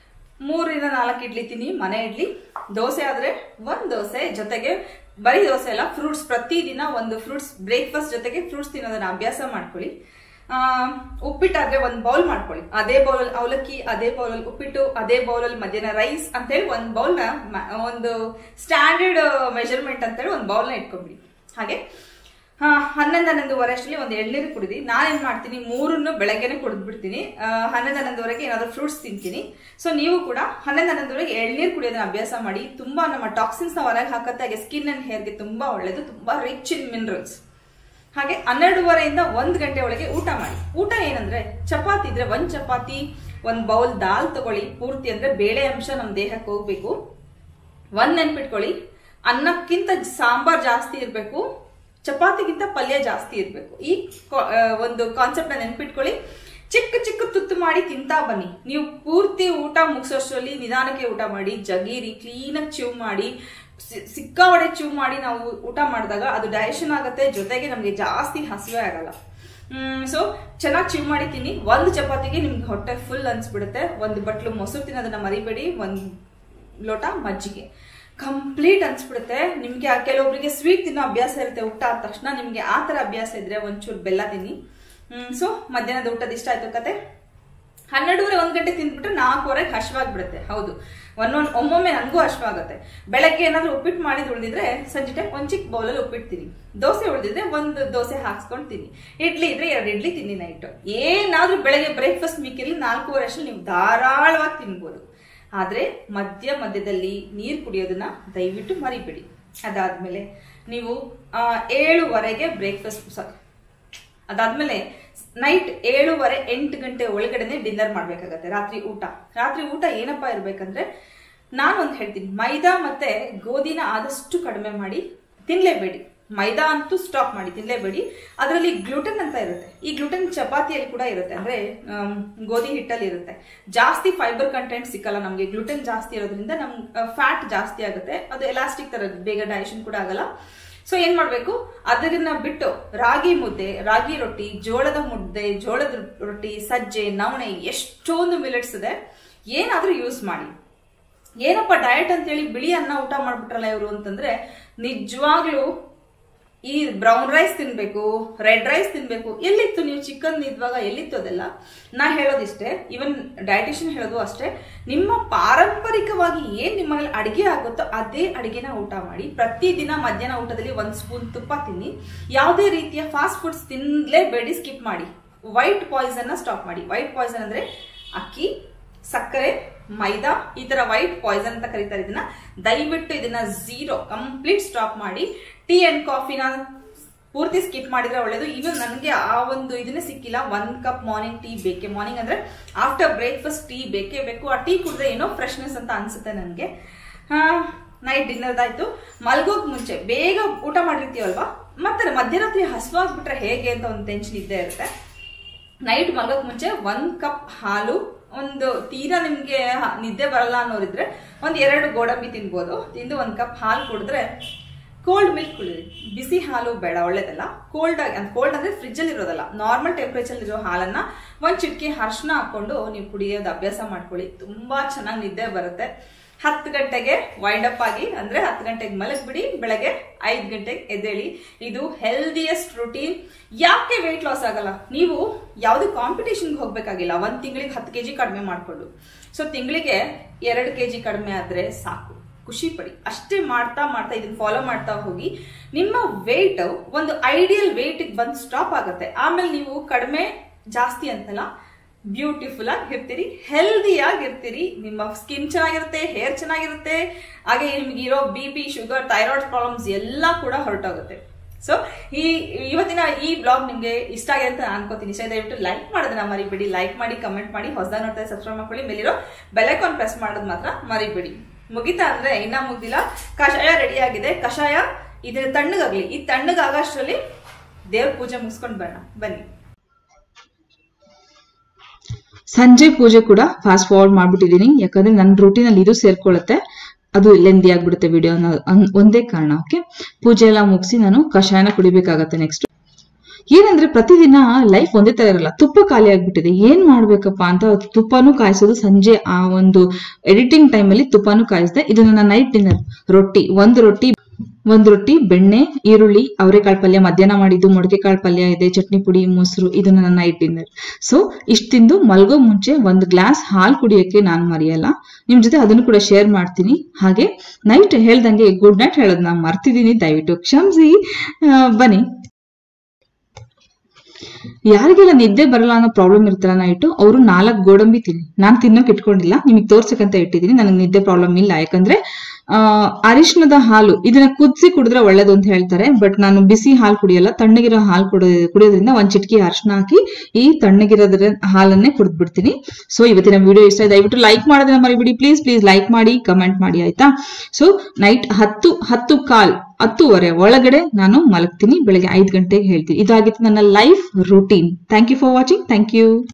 ಮೂರಿಂದ ನಾಲ್ಕು ಇಡ್ಲಿ ತಿನ್ನಿ ಮನೆ ಇಡ್ಲಿ ದೋಸೆ ಆದರೆ ಒಂದು ದೋಸೆ ಜೊತೆಗೆ ಬರೀ ದೋಸೆ ಅಲ್ಲ ಫ್ರೂಟ್ಸ್ ಪ್ರತಿದಿನ ಒಂದು ಫ್ರೂಟ್ಸ್ ಬ್ರೇಕ್ಫಾಸ್ಟ್ ಜೊತೆಗೆ ಫ್ರೂಟ್ಸ್ ತಿನ್ನೋದನ್ನ ಅಭ್ಯಾಸ ಮಾಡ್ಕೊಳ್ಳಿ ಆ, ಉಪ್ಪಿಟ್ಟಾದ್ರೆ ಒಂದು ಬೌಲ್ ಮಾಡ್ಕೊಳ್ಳಿ ಅದೇ ಬೌಲಲ್ಲಿ ಅವಲಕ್ಕಿ ಅದೇ ಬೌಲಲ್ಲಿ ಉಪ್ಪಿಟ್ಟು ಅದೇ ಬೌಲಲ್ಲಿ ಮಧ್ಯಾಹ್ನ ರೈಸ್ ಅಂತೇಳಿ ಒಂದು ಬೌಲ್ನ ಒಂದು ಸ್ಟ್ಯಾಂಡರ್ಡ್ ಮೆಜರ್ಮೆಂಟ್ ಅಂತೇಳಿ ಒಂದು ಬೌಲ್ನ ಇಟ್ಕೊಂಡ್ಬಿಡಿ ಹಾಗೆ ಹಾ ಹನ್ನೊಂದು ಹನ್ನೊಂದುವರೆ ಅಷ್ಟರಲ್ಲಿ ಒಂದು ಎಳ್ನೀರು ಕುಡಿದಿ ನಾನೇನ್ ಮಾಡ್ತೀನಿ ಮೂರನ್ನು ಬೆಳಗ್ಗೆನೆ ಕುಡಿದ್ಬಿಡ್ತೀನಿ ಆ, ಹನ್ನೊಂದು ಹನ್ನೊಂದುವರೆಗೆ ಏನಾದರೂ ಫ್ರೂಟ್ಸ್ ತಿಂತೀನಿ ಸೊ ನೀವು ಕೂಡ ಹನ್ನೊಂದು ಹನ್ನೊಂದುವರೆಗೆ ಎಳ್ನೀರು ಕುಡಿಯೋದನ್ನ ಅಭ್ಯಾಸ ಮಾಡಿ ತುಂಬಾ ನಮ್ಮ ಟಾಕ್ಸಿನ್ಸ್ ನ ಹೊರಗೆ ಹಾಕತ್ತೆ ಹಾಗೆ ಸ್ಕಿನ್ ಅಂಡ್ ಹೇರ್ಗೆ ತುಂಬಾ ಒಳ್ಳೇದು ತುಂಬಾ ರಿಚ್ ಇನ್ ಮಿನರಲ್ಸ್ ಹಾಗೆ ಹನ್ನೆರಡುವರೆಯಿಂದ ಒಂದು ಗಂಟೆ ಒಳಗೆ ಊಟ ಮಾಡಿ ಊಟ ಏನಂದ್ರೆ ಚಪಾತಿ ಇದ್ರೆ ಒಂದ್ ಚಪಾತಿ ಒಂದ್ ಬೌಲ್ ದಾಲ್ ತಗೊಳ್ಳಿ ಪೂರ್ತಿ ಅಂದ್ರೆ ಬೇಳೆ ಅಂಶ ನಮ್ಮ ದೇಹಕ್ಕೆ ಹೋಗ್ಬೇಕು ಒಂದ್ ನೆನ್ಪಿಟ್ಕೊಳ್ಳಿ ಅನ್ನಕ್ಕಿಂತ ಸಾಂಬಾರ್ ಜಾಸ್ತಿ ಇರಬೇಕು ಚಪಾತಿಗಿಂತ ಪಲ್ಯ ಜಾಸ್ತಿ ಇರಬೇಕು ಈ ಕೊ- ಆ, ಒಂದು ಕಾನ್ಸೆಪ್ಟ್ ನ ನೆನ್ಪಿಟ್ಕೊಳ್ಳಿ ಚಿಕ್ಕ ಚಿಕ್ಕ ತುತ್ತು ಮಾಡಿ ತಿಂತಾ ಬನ್ನಿ ನೀವು ಪೂರ್ತಿ ಊಟ ಮುಗಿಸೋಷ್ಟರಲ್ಲಿ ನಿಧಾನಕ್ಕೆ ಊಟ ಮಾಡಿ ಜಗೀರಿ ಕ್ಲೀನಾಗಿ ಚೀವ್ ಮಾಡಿ ಸಿ- ಸಿಕ್ಕಾಪಟ್ಟೆ ಚೀವ್ ಮಾಡಿ ನಾವು ಊಟ ಮಾಡಿದಾಗ ಅದು ಡೈಜೆಷನ್ ಆಗುತ್ತೆ ಜೊತೆಗೆ ನಮಗೆ ಜಾಸ್ತಿ ಹಸಿವೆ ಆಗಲ್ಲ ಸೊ ಚೆನ್ನಾಗಿ ಚೀವ್ ಮಾಡಿ ತಿನ್ನಿ ಒಂದು ಚಪಾತಿಗೆ ನಿಮ್ಗೆ ಹೊಟ್ಟೆ ಫುಲ್ ಅನ್ಸ್ಬಿಡುತ್ತೆ ಒಂದು ಬಟ್ಲು ಮೊಸರು ತಿನ್ನೋದನ್ನ ಮರಿಬೇಡಿ ಒಂದು ಲೋಟ ಮಜ್ಜಿಗೆ ಕಂಪ್ಲೀಟ್ ಅನ್ಸ್ಬಿಡುತ್ತೆ ನಿಮ್ಗೆ ಆ ಕೆಲವೊಬ್ರಿಗೆ ಸ್ವೀಟ್ ತಿನ್ನೋ ಅಭ್ಯಾಸ ಇರುತ್ತೆ ಊಟ ಆದ ತಕ್ಷಣ ನಿಮ್ಗೆ ಆ ತರ ಅಭ್ಯಾಸ ಇದ್ರೆ ಒಂಚೂರು ಬೆಲ್ಲ ತಿನ್ನಿ ಸೊ ಮಧ್ಯಾಹ್ನದ ಊಟದ ಇಷ್ಟ ಆಯ್ತು ಕತೆ ಹನ್ನೆರಡೂವರೆ ಒಂದ್ ಗಂಟೆ ತಿಂದ್ಬಿಟ್ರೆ ನಾಲ್ಕೂವರೆಗೆ ಹಶ್ವಾಗ್ಬಿಡುತ್ತೆ ಹೌದು ಒಂದೊಂದು ಒಮ್ಮೊಮ್ಮೆ ನನಗೂ ಹಶ್ವಾಗುತ್ತೆ ಬೆಳಗ್ಗೆ ಏನಾದ್ರೂ ಉಪ್ಪಿಟ್ಟು ಮಾಡಿದ್ ಉಳಿದಿದ್ರೆ ಸಂಜೆ ಟೈಮ್ ಒಂದ್ ಚಿಕ್ಕ ಬೌಲಲ್ಲಿ ಉಪ್ಪಿಟ್ಟು ತಿನ್ನಿ ದೋಸೆ ಉಳಿದಿದ್ರೆ ಒಂದು ದೋಸೆ ಹಾಕ್ಸ್ಕೊಂಡು ತಿನ್ನಿ ಇಡ್ಲಿ ಇದ್ರೆ ಎರಡು ಇಡ್ಲಿ ತಿನ್ನಿ ನೈಟ್ ಏನಾದ್ರೂ ಬೆಳಗ್ಗೆ ಬ್ರೇಕ್ಫಾಸ್ಟ್ ಮಿಕ್ಕಿರ್ಲಿ ನಾಲ್ಕೂವರೆ ಅಷ್ಟಲ್ಲಿ ನೀವು ಧಾರಾಳವಾಗಿ ತಿನ್ಬೋದು ಆದ್ರೆ ಮಧ್ಯ ಮಧ್ಯದಲ್ಲಿ ನೀರು ಕುಡಿಯೋದನ್ನ ದಯವಿಟ್ಟು ಮರಿಬೇಡಿ ಅದಾದ್ಮೇಲೆ ನೀವು ಆ, ಏಳುವರೆಗೆ ಬ್ರೇಕ್ಫಾಸ್ಟ್ ಅದಾದ್ಮೇಲೆ ನೈಟ್ ಏಳುವರೆ ಎಂಟು ಗಂಟೆ ಒಳಗಡೆನೆ ಡಿನ್ನರ್ ಮಾಡ್ಬೇಕಾಗತ್ತೆ ರಾತ್ರಿ ಊಟ ರಾತ್ರಿ ಊಟ ಏನಪ್ಪಾ ಇರ್ಬೇಕಂದ್ರೆ ನಾನು ಒಂದು ಹೇಳ್ತೀನಿ ಮೈದಾ ಮತ್ತೆ ಗೋಧಿನ ಆದಷ್ಟು ಕಡಿಮೆ ಮಾಡಿ ತಿನ್ಲೇಬೇಡಿ ಮೈದಾ ಅಂತೂ ಸ್ಟಾಪ್ ಮಾಡಿ ತಿನ್ಲೇಬೇಡಿ ಅದರಲ್ಲಿ ಗ್ಲೂಟನ್ ಅಂತ ಇರುತ್ತೆ ಈ ಗ್ಲೂಟನ್ ಚಪಾತಿಯಲ್ಲಿ ಕೂಡ ಇರುತ್ತೆ ಅಂದ್ರೆ ಆಮ್, ಗೋಧಿ ಹಿಟ್ಟಲ್ಲಿ ಇರುತ್ತೆ ಜಾಸ್ತಿ ಫೈಬರ್ ಕಂಟೆಂಟ್ ಸಿಕ್ಕಲ್ಲ ನಮಗೆ ಗ್ಲೂಟನ್ ಜಾಸ್ತಿ ಇರೋದ್ರಿಂದ ನಮ್ ಫ್ಯಾಟ್ ಜಾಸ್ತಿ ಆಗುತ್ತೆ ಅದು ಎಲಾಸ್ಟಿಕ್ ತರ ಬೇಗ ಡೈಜೆಷನ್ ಕೂಡ ಆಗಲ್ಲ ಸೊ ಏನ್ ಮಾಡ್ಬೇಕು ಅದನ್ನ ಬಿಟ್ಟು ರಾಗಿ ಮುದ್ದೆ ರಾಗಿ ರೊಟ್ಟಿ ಜೋಳದ ಮುದ್ದೆ ಜೋಳದ ರೊಟ್ಟಿ ಸಜ್ಜೆ ನವಣೆ ಎಷ್ಟೊಂದು ಮಿಲೆಟ್ಸ್ ಇದೆ ಏನಾದ್ರೂ ಯೂಸ್ ಮಾಡಿ ಏನಪ್ಪ ಡಯಟ್ ಅಂತೇಳಿ ಬಿಳಿ ಅನ್ನ ಊಟ ಮಾಡ್ಬಿಟ್ರಲ್ಲ ಇವರು ಅಂತಂದ್ರೆ ನಿಜವಾಗ್ಲೂ ಈ ಬ್ರೌನ್ ರೈಸ್ ತಿನ್ಬೇಕು ರೆಡ್ ರೈಸ್ ತಿನ್ಬೇಕು ಎಲ್ಲಿತ್ತು ನೀವು ಚಿಕನ್ ಇದ್ವಾಗ ಎಲ್ಲಿತ್ತು ಅದೆಲ್ಲ ನಾ ಹೇಳೋದಿಷ್ಟೇ ಇವನ್ ಡಯಟಿಷಿಯನ್ ಹೇಳೋದು ಅಷ್ಟೇ ನಿಮ್ಮ ಪಾರಂಪರಿಕವಾಗಿ ಏನ್ ನಿಮ್ಮ ಮನೇಲಿ ಅಡಿಗೆ ಆಗುತ್ತೋ ಅದೇ ಅಡಿಗೆನ ಊಟ ಮಾಡಿ ಪ್ರತಿದಿನ ಮಧ್ಯಾಹ್ನ ಊಟದಲ್ಲಿ ಒಂದ್ ಸ್ಪೂನ್ ತುಪ್ಪ ತಿನ್ನಿ ಯಾವುದೇ ರೀತಿಯ ಫಾಸ್ಟ್ ಫುಡ್ಸ್ ತಿನ್ಲೇಬೇಡಿ ಸ್ಕಿಪ್ ಮಾಡಿ ವೈಟ್ ಪಾಯ್ಸನ್ ಸ್ಟಾಪ್ ಮಾಡಿ ವೈಟ್ ಪಾಯ್ಸನ್ ಅಂದ್ರೆ ಅಕ್ಕಿ ಸಕ್ಕರೆ ಮೈದಾ ಈ ತರ ವೈಟ್ ಪಾಯ್ಸನ್ ಅಂತ ಕರೀತಾರೆ ಇದನ್ನ ದಯವಿಟ್ಟು ಇದನ್ನ ಝೀರೋ ಕಂಪ್ಲೀಟ್ ಸ್ಟಾಪ್ ಮಾಡಿ ಟೀ ಅಂಡ್ ಕಾಫಿನ ಪೂರ್ತಿ ಸ್ಕಿಪ್ ಮಾಡಿದ್ರೆ ಒಳ್ಳೇದು ಇನ್ನು ನನಗೆ ಆ ಒಂದು ಇದನ್ನೇ ಸಿಕ್ಕಿಲ್ಲ ಒಂದ್ ಕಪ್ ಮಾರ್ನಿಂಗ್ ಟೀ ಬೇಕೇ ಮಾರ್ನಿಂಗ್ ಅಂದ್ರೆ ಆಫ್ಟರ್ ಬ್ರೇಕ್ಫಾಸ್ಟ್ ಟೀ ಬೇಕೇ ಬೇಕು ಆ ಟೀ ಕುಡಿದ್ರೆ ಏನೋ ಫ್ರೆಶ್ನೆಸ್ ಅಂತ ಅನ್ಸುತ್ತೆ ನನಗೆ ನೈಟ್ ಡಿನ್ನರ್ದಾಯ್ತು ಮಲ್ಗೋಕ್ ಮುಂಚೆ ಬೇಗ ಊಟ ಮಾಡಿರ್ತೀವಲ್ವಾ ಮತ್ತೆ ಮಧ್ಯರಾತ್ರಿ ಹಸುವಾಗ್ಬಿಟ್ರೆ ಹೇಗೆ ಅಂತ ಒಂದು ಟೆನ್ಷನ್ ಇದ್ದೇ ಇರುತ್ತೆ ನೈಟ್ ಮಲ್ಗೋಕ್ ಮುಂಚೆ ಒಂದ್ ಕಪ್ ಹಾಲು ಒಂದು ತೀರಾ ನಿಮ್ಗೆ ಹ- ನಿದ್ದೆ ಬರಲ್ಲ ಅನ್ನೋರಿದ್ರೆ ಒಂದ್ ಎರಡು ಗೋಡಂಬಿ ತಿನ್ಬೋದು ತಿಂದು ಒಂದ್ ಕಪ್ ಹಾಲು ಕುಡಿದ್ರೆ ಕೋಲ್ಡ್ ಮಿಲ್ಕ್ ಕುಡಿರಿ ಬಿಸಿ ಹಾಲು ಬೇಡ ಒಳ್ಳೇದಲ್ಲ ಕೋಲ್ಡ್ ಆಗಿ ಕೋಲ್ಡ್ ಅಂದ್ರೆ ಫ್ರಿಜ್ ಅಲ್ಲಿ ಇರೋದಲ್ಲ ನಾರ್ಮಲ್ ಟೆಂಪರೇಚರ್ ಇರೋ ಹಾಲನ್ನ ಒಂದ್ ಚಿಟಕಿ ಅರ್ಶಿನ ಹಾಕೊಂಡು ನೀವು ಕುಡಿಯೋದು ಅಭ್ಯಾಸ ಮಾಡ್ಕೊಳ್ಳಿ ತುಂಬಾ ಚೆನ್ನಾಗಿ ನಿದ್ದೆ ಬರುತ್ತೆ ಹತ್ತು ಗಂಟೆಗೆ ವೈಂಡ್ ಅಪ್ ಆಗಿ ಅಂದ್ರೆ ಹತ್ತು ಗಂಟೆಗೆ ಮಲಗ್ಬಿಡಿ ಬೆಳಗ್ಗೆ ಐದು ಗಂಟೆಗೆ ಎದ್ದೇಳಿ ಇದು ಹೆಲ್ದಿಯೆಸ್ಟ್ ರುಟೀನ್ ಯಾಕೆ ವೆಯ್ಟ್ ಲಾಸ್ ಆಗಲ್ಲ ನೀವು ಯಾವುದೇ ಕಾಂಪಿಟೇಷನ್ಗೆ ಹೋಗ್ಬೇಕಾಗಿಲ್ಲ ಒಂದ್ ತಿಂಗಳಿಗೆ ಹತ್ತು ಕೆಜಿ ಕಡಿಮೆ ಮಾಡ್ಕೊಂಡು ಸೊ ತಿಂಗಳಿಗೆ ಎರಡು ಕೆಜಿ ಕಡಿಮೆ ಆದ್ರೆ ಸಾಕು ಖುಷಿ ಪಡಿ ಅಷ್ಟೇ ಮಾಡ್ತಾ ಮಾಡ್ತಾ ಇದನ್ನ ಫಾಲೋ ಮಾಡ್ತಾ ಹೋಗಿ ನಿಮ್ಮ ವೆಯ್ಟ್ ಒಂದು ಐಡಿಯಲ್ ವೆಯ್ಟ್ ಬಂದು ಸ್ಟಾಪ್ ಆಗುತ್ತೆ ಆಮೇಲೆ ನೀವು ಕಡಿಮೆ ಜಾಸ್ತಿ ಅಂತಲ್ಲ ಬ್ಯೂಟಿಫುಲ್ ಆಗಿ ಇರ್ತೀರಿ ಹೆಲ್ದಿ ಆಗಿರ್ತೀರಿ ನಿಮ್ಮ ಸ್ಕಿನ್ ಚೆನ್ನಾಗಿರುತ್ತೆ ಹೇರ್ ಚೆನ್ನಾಗಿರುತ್ತೆ ಹಾಗೆ ನಿಮ್ಗೆ ಇರೋ B P sugar thyroid problems ಎಲ್ಲ ಕೂಡ ಹೊರಟೋಗುತ್ತೆ ಸೊ ಈ ಇವತ್ತಿನ ಈ ಬ್ಲಾಗ್ ನಿಮ್ಗೆ ಇಷ್ಟ ಆಗಿದೆ ಅಂತ ನಾನು ಅನ್ಕೋತೀನಿ ಸೊ ದಯವಿಟ್ಟು ಲೈಕ್ ಮಾಡೋದನ್ನ ಮರಿಬೇಡಿ ಲೈಕ್ ಮಾಡಿ ಕಮೆಂಟ್ ಮಾಡಿ ಹೊಸದಾಗಿ ನೋಡ್ತಾ ಸಬ್ಸ್ಕ್ರೈಬ್ ಮಾಡ್ಕೊಳ್ಳಿ ಮೇಲಿರೋ ಬೆಲೈಕಾನ್ ಪ್ರೆಸ್ ಮಾಡೋದು ಮಾತ್ರ ಮರಿಬೇಡಿ ಮುಗಿತಾ ಅಂದ್ರೆ ಇನ್ನ ಮುಗ್ದಿಲ್ಲ ಕಷಾಯ ರೆಡಿ ಆಗಿದೆ ಕಷಾಯ ಇದ್ರ ತಣ್ಣಗಾಗ್ಲಿ ಈ ತಣ್ಣಗಾಗಷ್ಟರಲ್ಲಿ ದೇವ್ರ ಪೂಜೆ ಮುಗಿಸ್ಕೊಂಡು ಬರೋಣ ಬನ್ನಿ ಸಂಜೆ ಪೂಜೆ ಕೂಡ ಫಾಸ್ಟ್ ಫಾರ್ವರ್ಡ್ ಮಾಡ್ಬಿಟ್ಟಿದೀನಿ ಯಾಕಂದ್ರೆ ನನ್ನ ರೂಟೀನ್ ಅಲ್ಲಿ ಇದು ಸೇರ್ಕೊಳ್ಳುತ್ತೆ ಅದು ಲೆಂದಿ ಆಗ್ಬಿಡುತ್ತೆ ವಿಡಿಯೋ ಅನ್ನೋ ಒಂದೇ ಕಾರಣ ಓಕೆ ಪೂಜೆ ಎಲ್ಲ ಮುಗಿಸಿ ನಾನು ಕಷಾಯನ ಕುಡಿಬೇಕಾಗತ್ತೆ ನೆಕ್ಸ್ಟ್ ಏನಂದ್ರೆ ಪ್ರತಿದಿನ ಲೈಫ್ ಒಂದೇ ತರ ಇರಲ್ಲ ತುಪ್ಪ ಖಾಲಿ ಆಗ್ಬಿಟ್ಟಿದೆ ಏನ್ ಮಾಡ್ಬೇಕಪ್ಪ ಅಂತ ತುಪ್ಪನೂ ಕಾಯಿಸೋದು ಸಂಜೆ ಆ ಒಂದು ಎಡಿಟಿಂಗ್ ಟೈಮಲ್ಲಿ ತುಪ್ಪನೂ ಕಾಯಿಸಿದೆ ಇದು ನನ್ನ ನೈಟ್ ಡಿನ್ನರ್ ರೊಟ್ಟಿ ಒಂದು ರೊಟ್ಟಿ ಒಂದ್ ರೊಟ್ಟಿ ಬೆಣ್ಣೆ ಈರುಳ್ಳಿ ಅವರೆಕಾಳು ಪಲ್ಯ ಮಧ್ಯಾಹ್ನ ಮಾಡಿದ್ದು ಮೊಳಕೆಕಾಳು ಪಲ್ಯ ಇದೆ ಚಟ್ನಿ ಪುಡಿ ಮೊಸರು ಇದು ನನ್ನ ನೈಟ್ ಡಿನ್ನರ್ ಸೊ ಇಷ್ಟ ತಿಂದು ಮಲ್ಗೋ ಮುಂಚೆ ಒಂದು ಗ್ಲಾಸ್ ಹಾಲು ಕುಡಿಯೋಕೆ ನಾನು ಮರೆಯಲ್ಲ ನಿಮ್ ಜೊತೆ ಅದನ್ನು ಕೂಡ ಶೇರ್ ಮಾಡ್ತೀನಿ ಹಾಗೆ ನೈಟ್ ಹೇಳ್ದಂಗೆ ಗುಡ್ ನೈಟ್ ಹೇಳೋದು ನಾನು ಮರ್ತಿದ್ದೀನಿ ದಯವಿಟ್ಟು ಕ್ಷಮಿಸಿ ಆ, ಬನ್ನಿ ಯಾರಿಗೆಲ್ಲ ನಿದ್ದೆ ಬರಲ್ಲ ಅನ್ನೋ ಪ್ರಾಬ್ಲಮ್ ಇರ್ತಲ್ಲ ನೈಟು ಅವರು ನಾಲ್ಕು ಗೋಡಂಬಿ ತಿನ್ನಿ ನಾನು ತಿನ್ನೋಕೆ ಇಟ್ಕೊಂಡಿಲ್ಲ ನಿಮಗೆ ತೋರ್ಸಕ್ಕಂತ ಇಟ್ಟಿದ್ದೀನಿ ನನಗೆ ನಿದ್ದೆ ಪ್ರಾಬ್ಲಮ್ ಇಲ್ಲ ಯಾಕಂದ್ರೆ ಆ ಅರಿಶಿಣದ ಹಾಲು ಇದನ್ನ ಕುದಿಸಿ ಕುಡಿದ್ರೆ ಒಳ್ಳೇದು ಅಂತ ಹೇಳ್ತಾರೆ ಬಟ್ ನಾನು ಬಿಸಿ ಹಾಲು ಕುಡಿಯಲ್ಲ ತಣ್ಣಗಿರೋ ಹಾಲು ಕುಡಿಯೋ ಕುಡಿಯೋದ್ರಿಂದ ಒಂದ್ ಚಿಟಕಿ ಅರಿಶಿನ ಹಾಕಿ ಈ ತಣ್ಣಗಿರೋದ್ರ ಹಾಲನ್ನೇ ಕುಡಿದ್ಬಿಡ್ತೀನಿ ಸೊ ಇವತ್ತಿನ ವಿಡಿಯೋ ಇಷ್ಟ ದಯವಿಟ್ಟು ಲೈಕ್ ಮಾಡೋದನ್ನ ಮರಿಬಿಡಿ ಪ್ಲೀಸ್ ಪ್ಲೀಸ್ ಲೈಕ್ ಮಾಡಿ ಕಮೆಂಟ್ ಮಾಡಿ ಆಯ್ತಾ ಸೊ ನೈಟ್ ಹತ್ತು ಹತ್ತು ಕಾಲ್ ಹತ್ತುವರೆ ಒಳಗಡೆ ನಾನು ಮಲಗ್ತೀನಿ ಬೆಳಗ್ಗೆ ಐದು ಗಂಟೆಗೆ ಹೇಳ್ತೀನಿ ಇದಾಗಿತ್ತು ನನ್ನ life routine thank you for watching thank you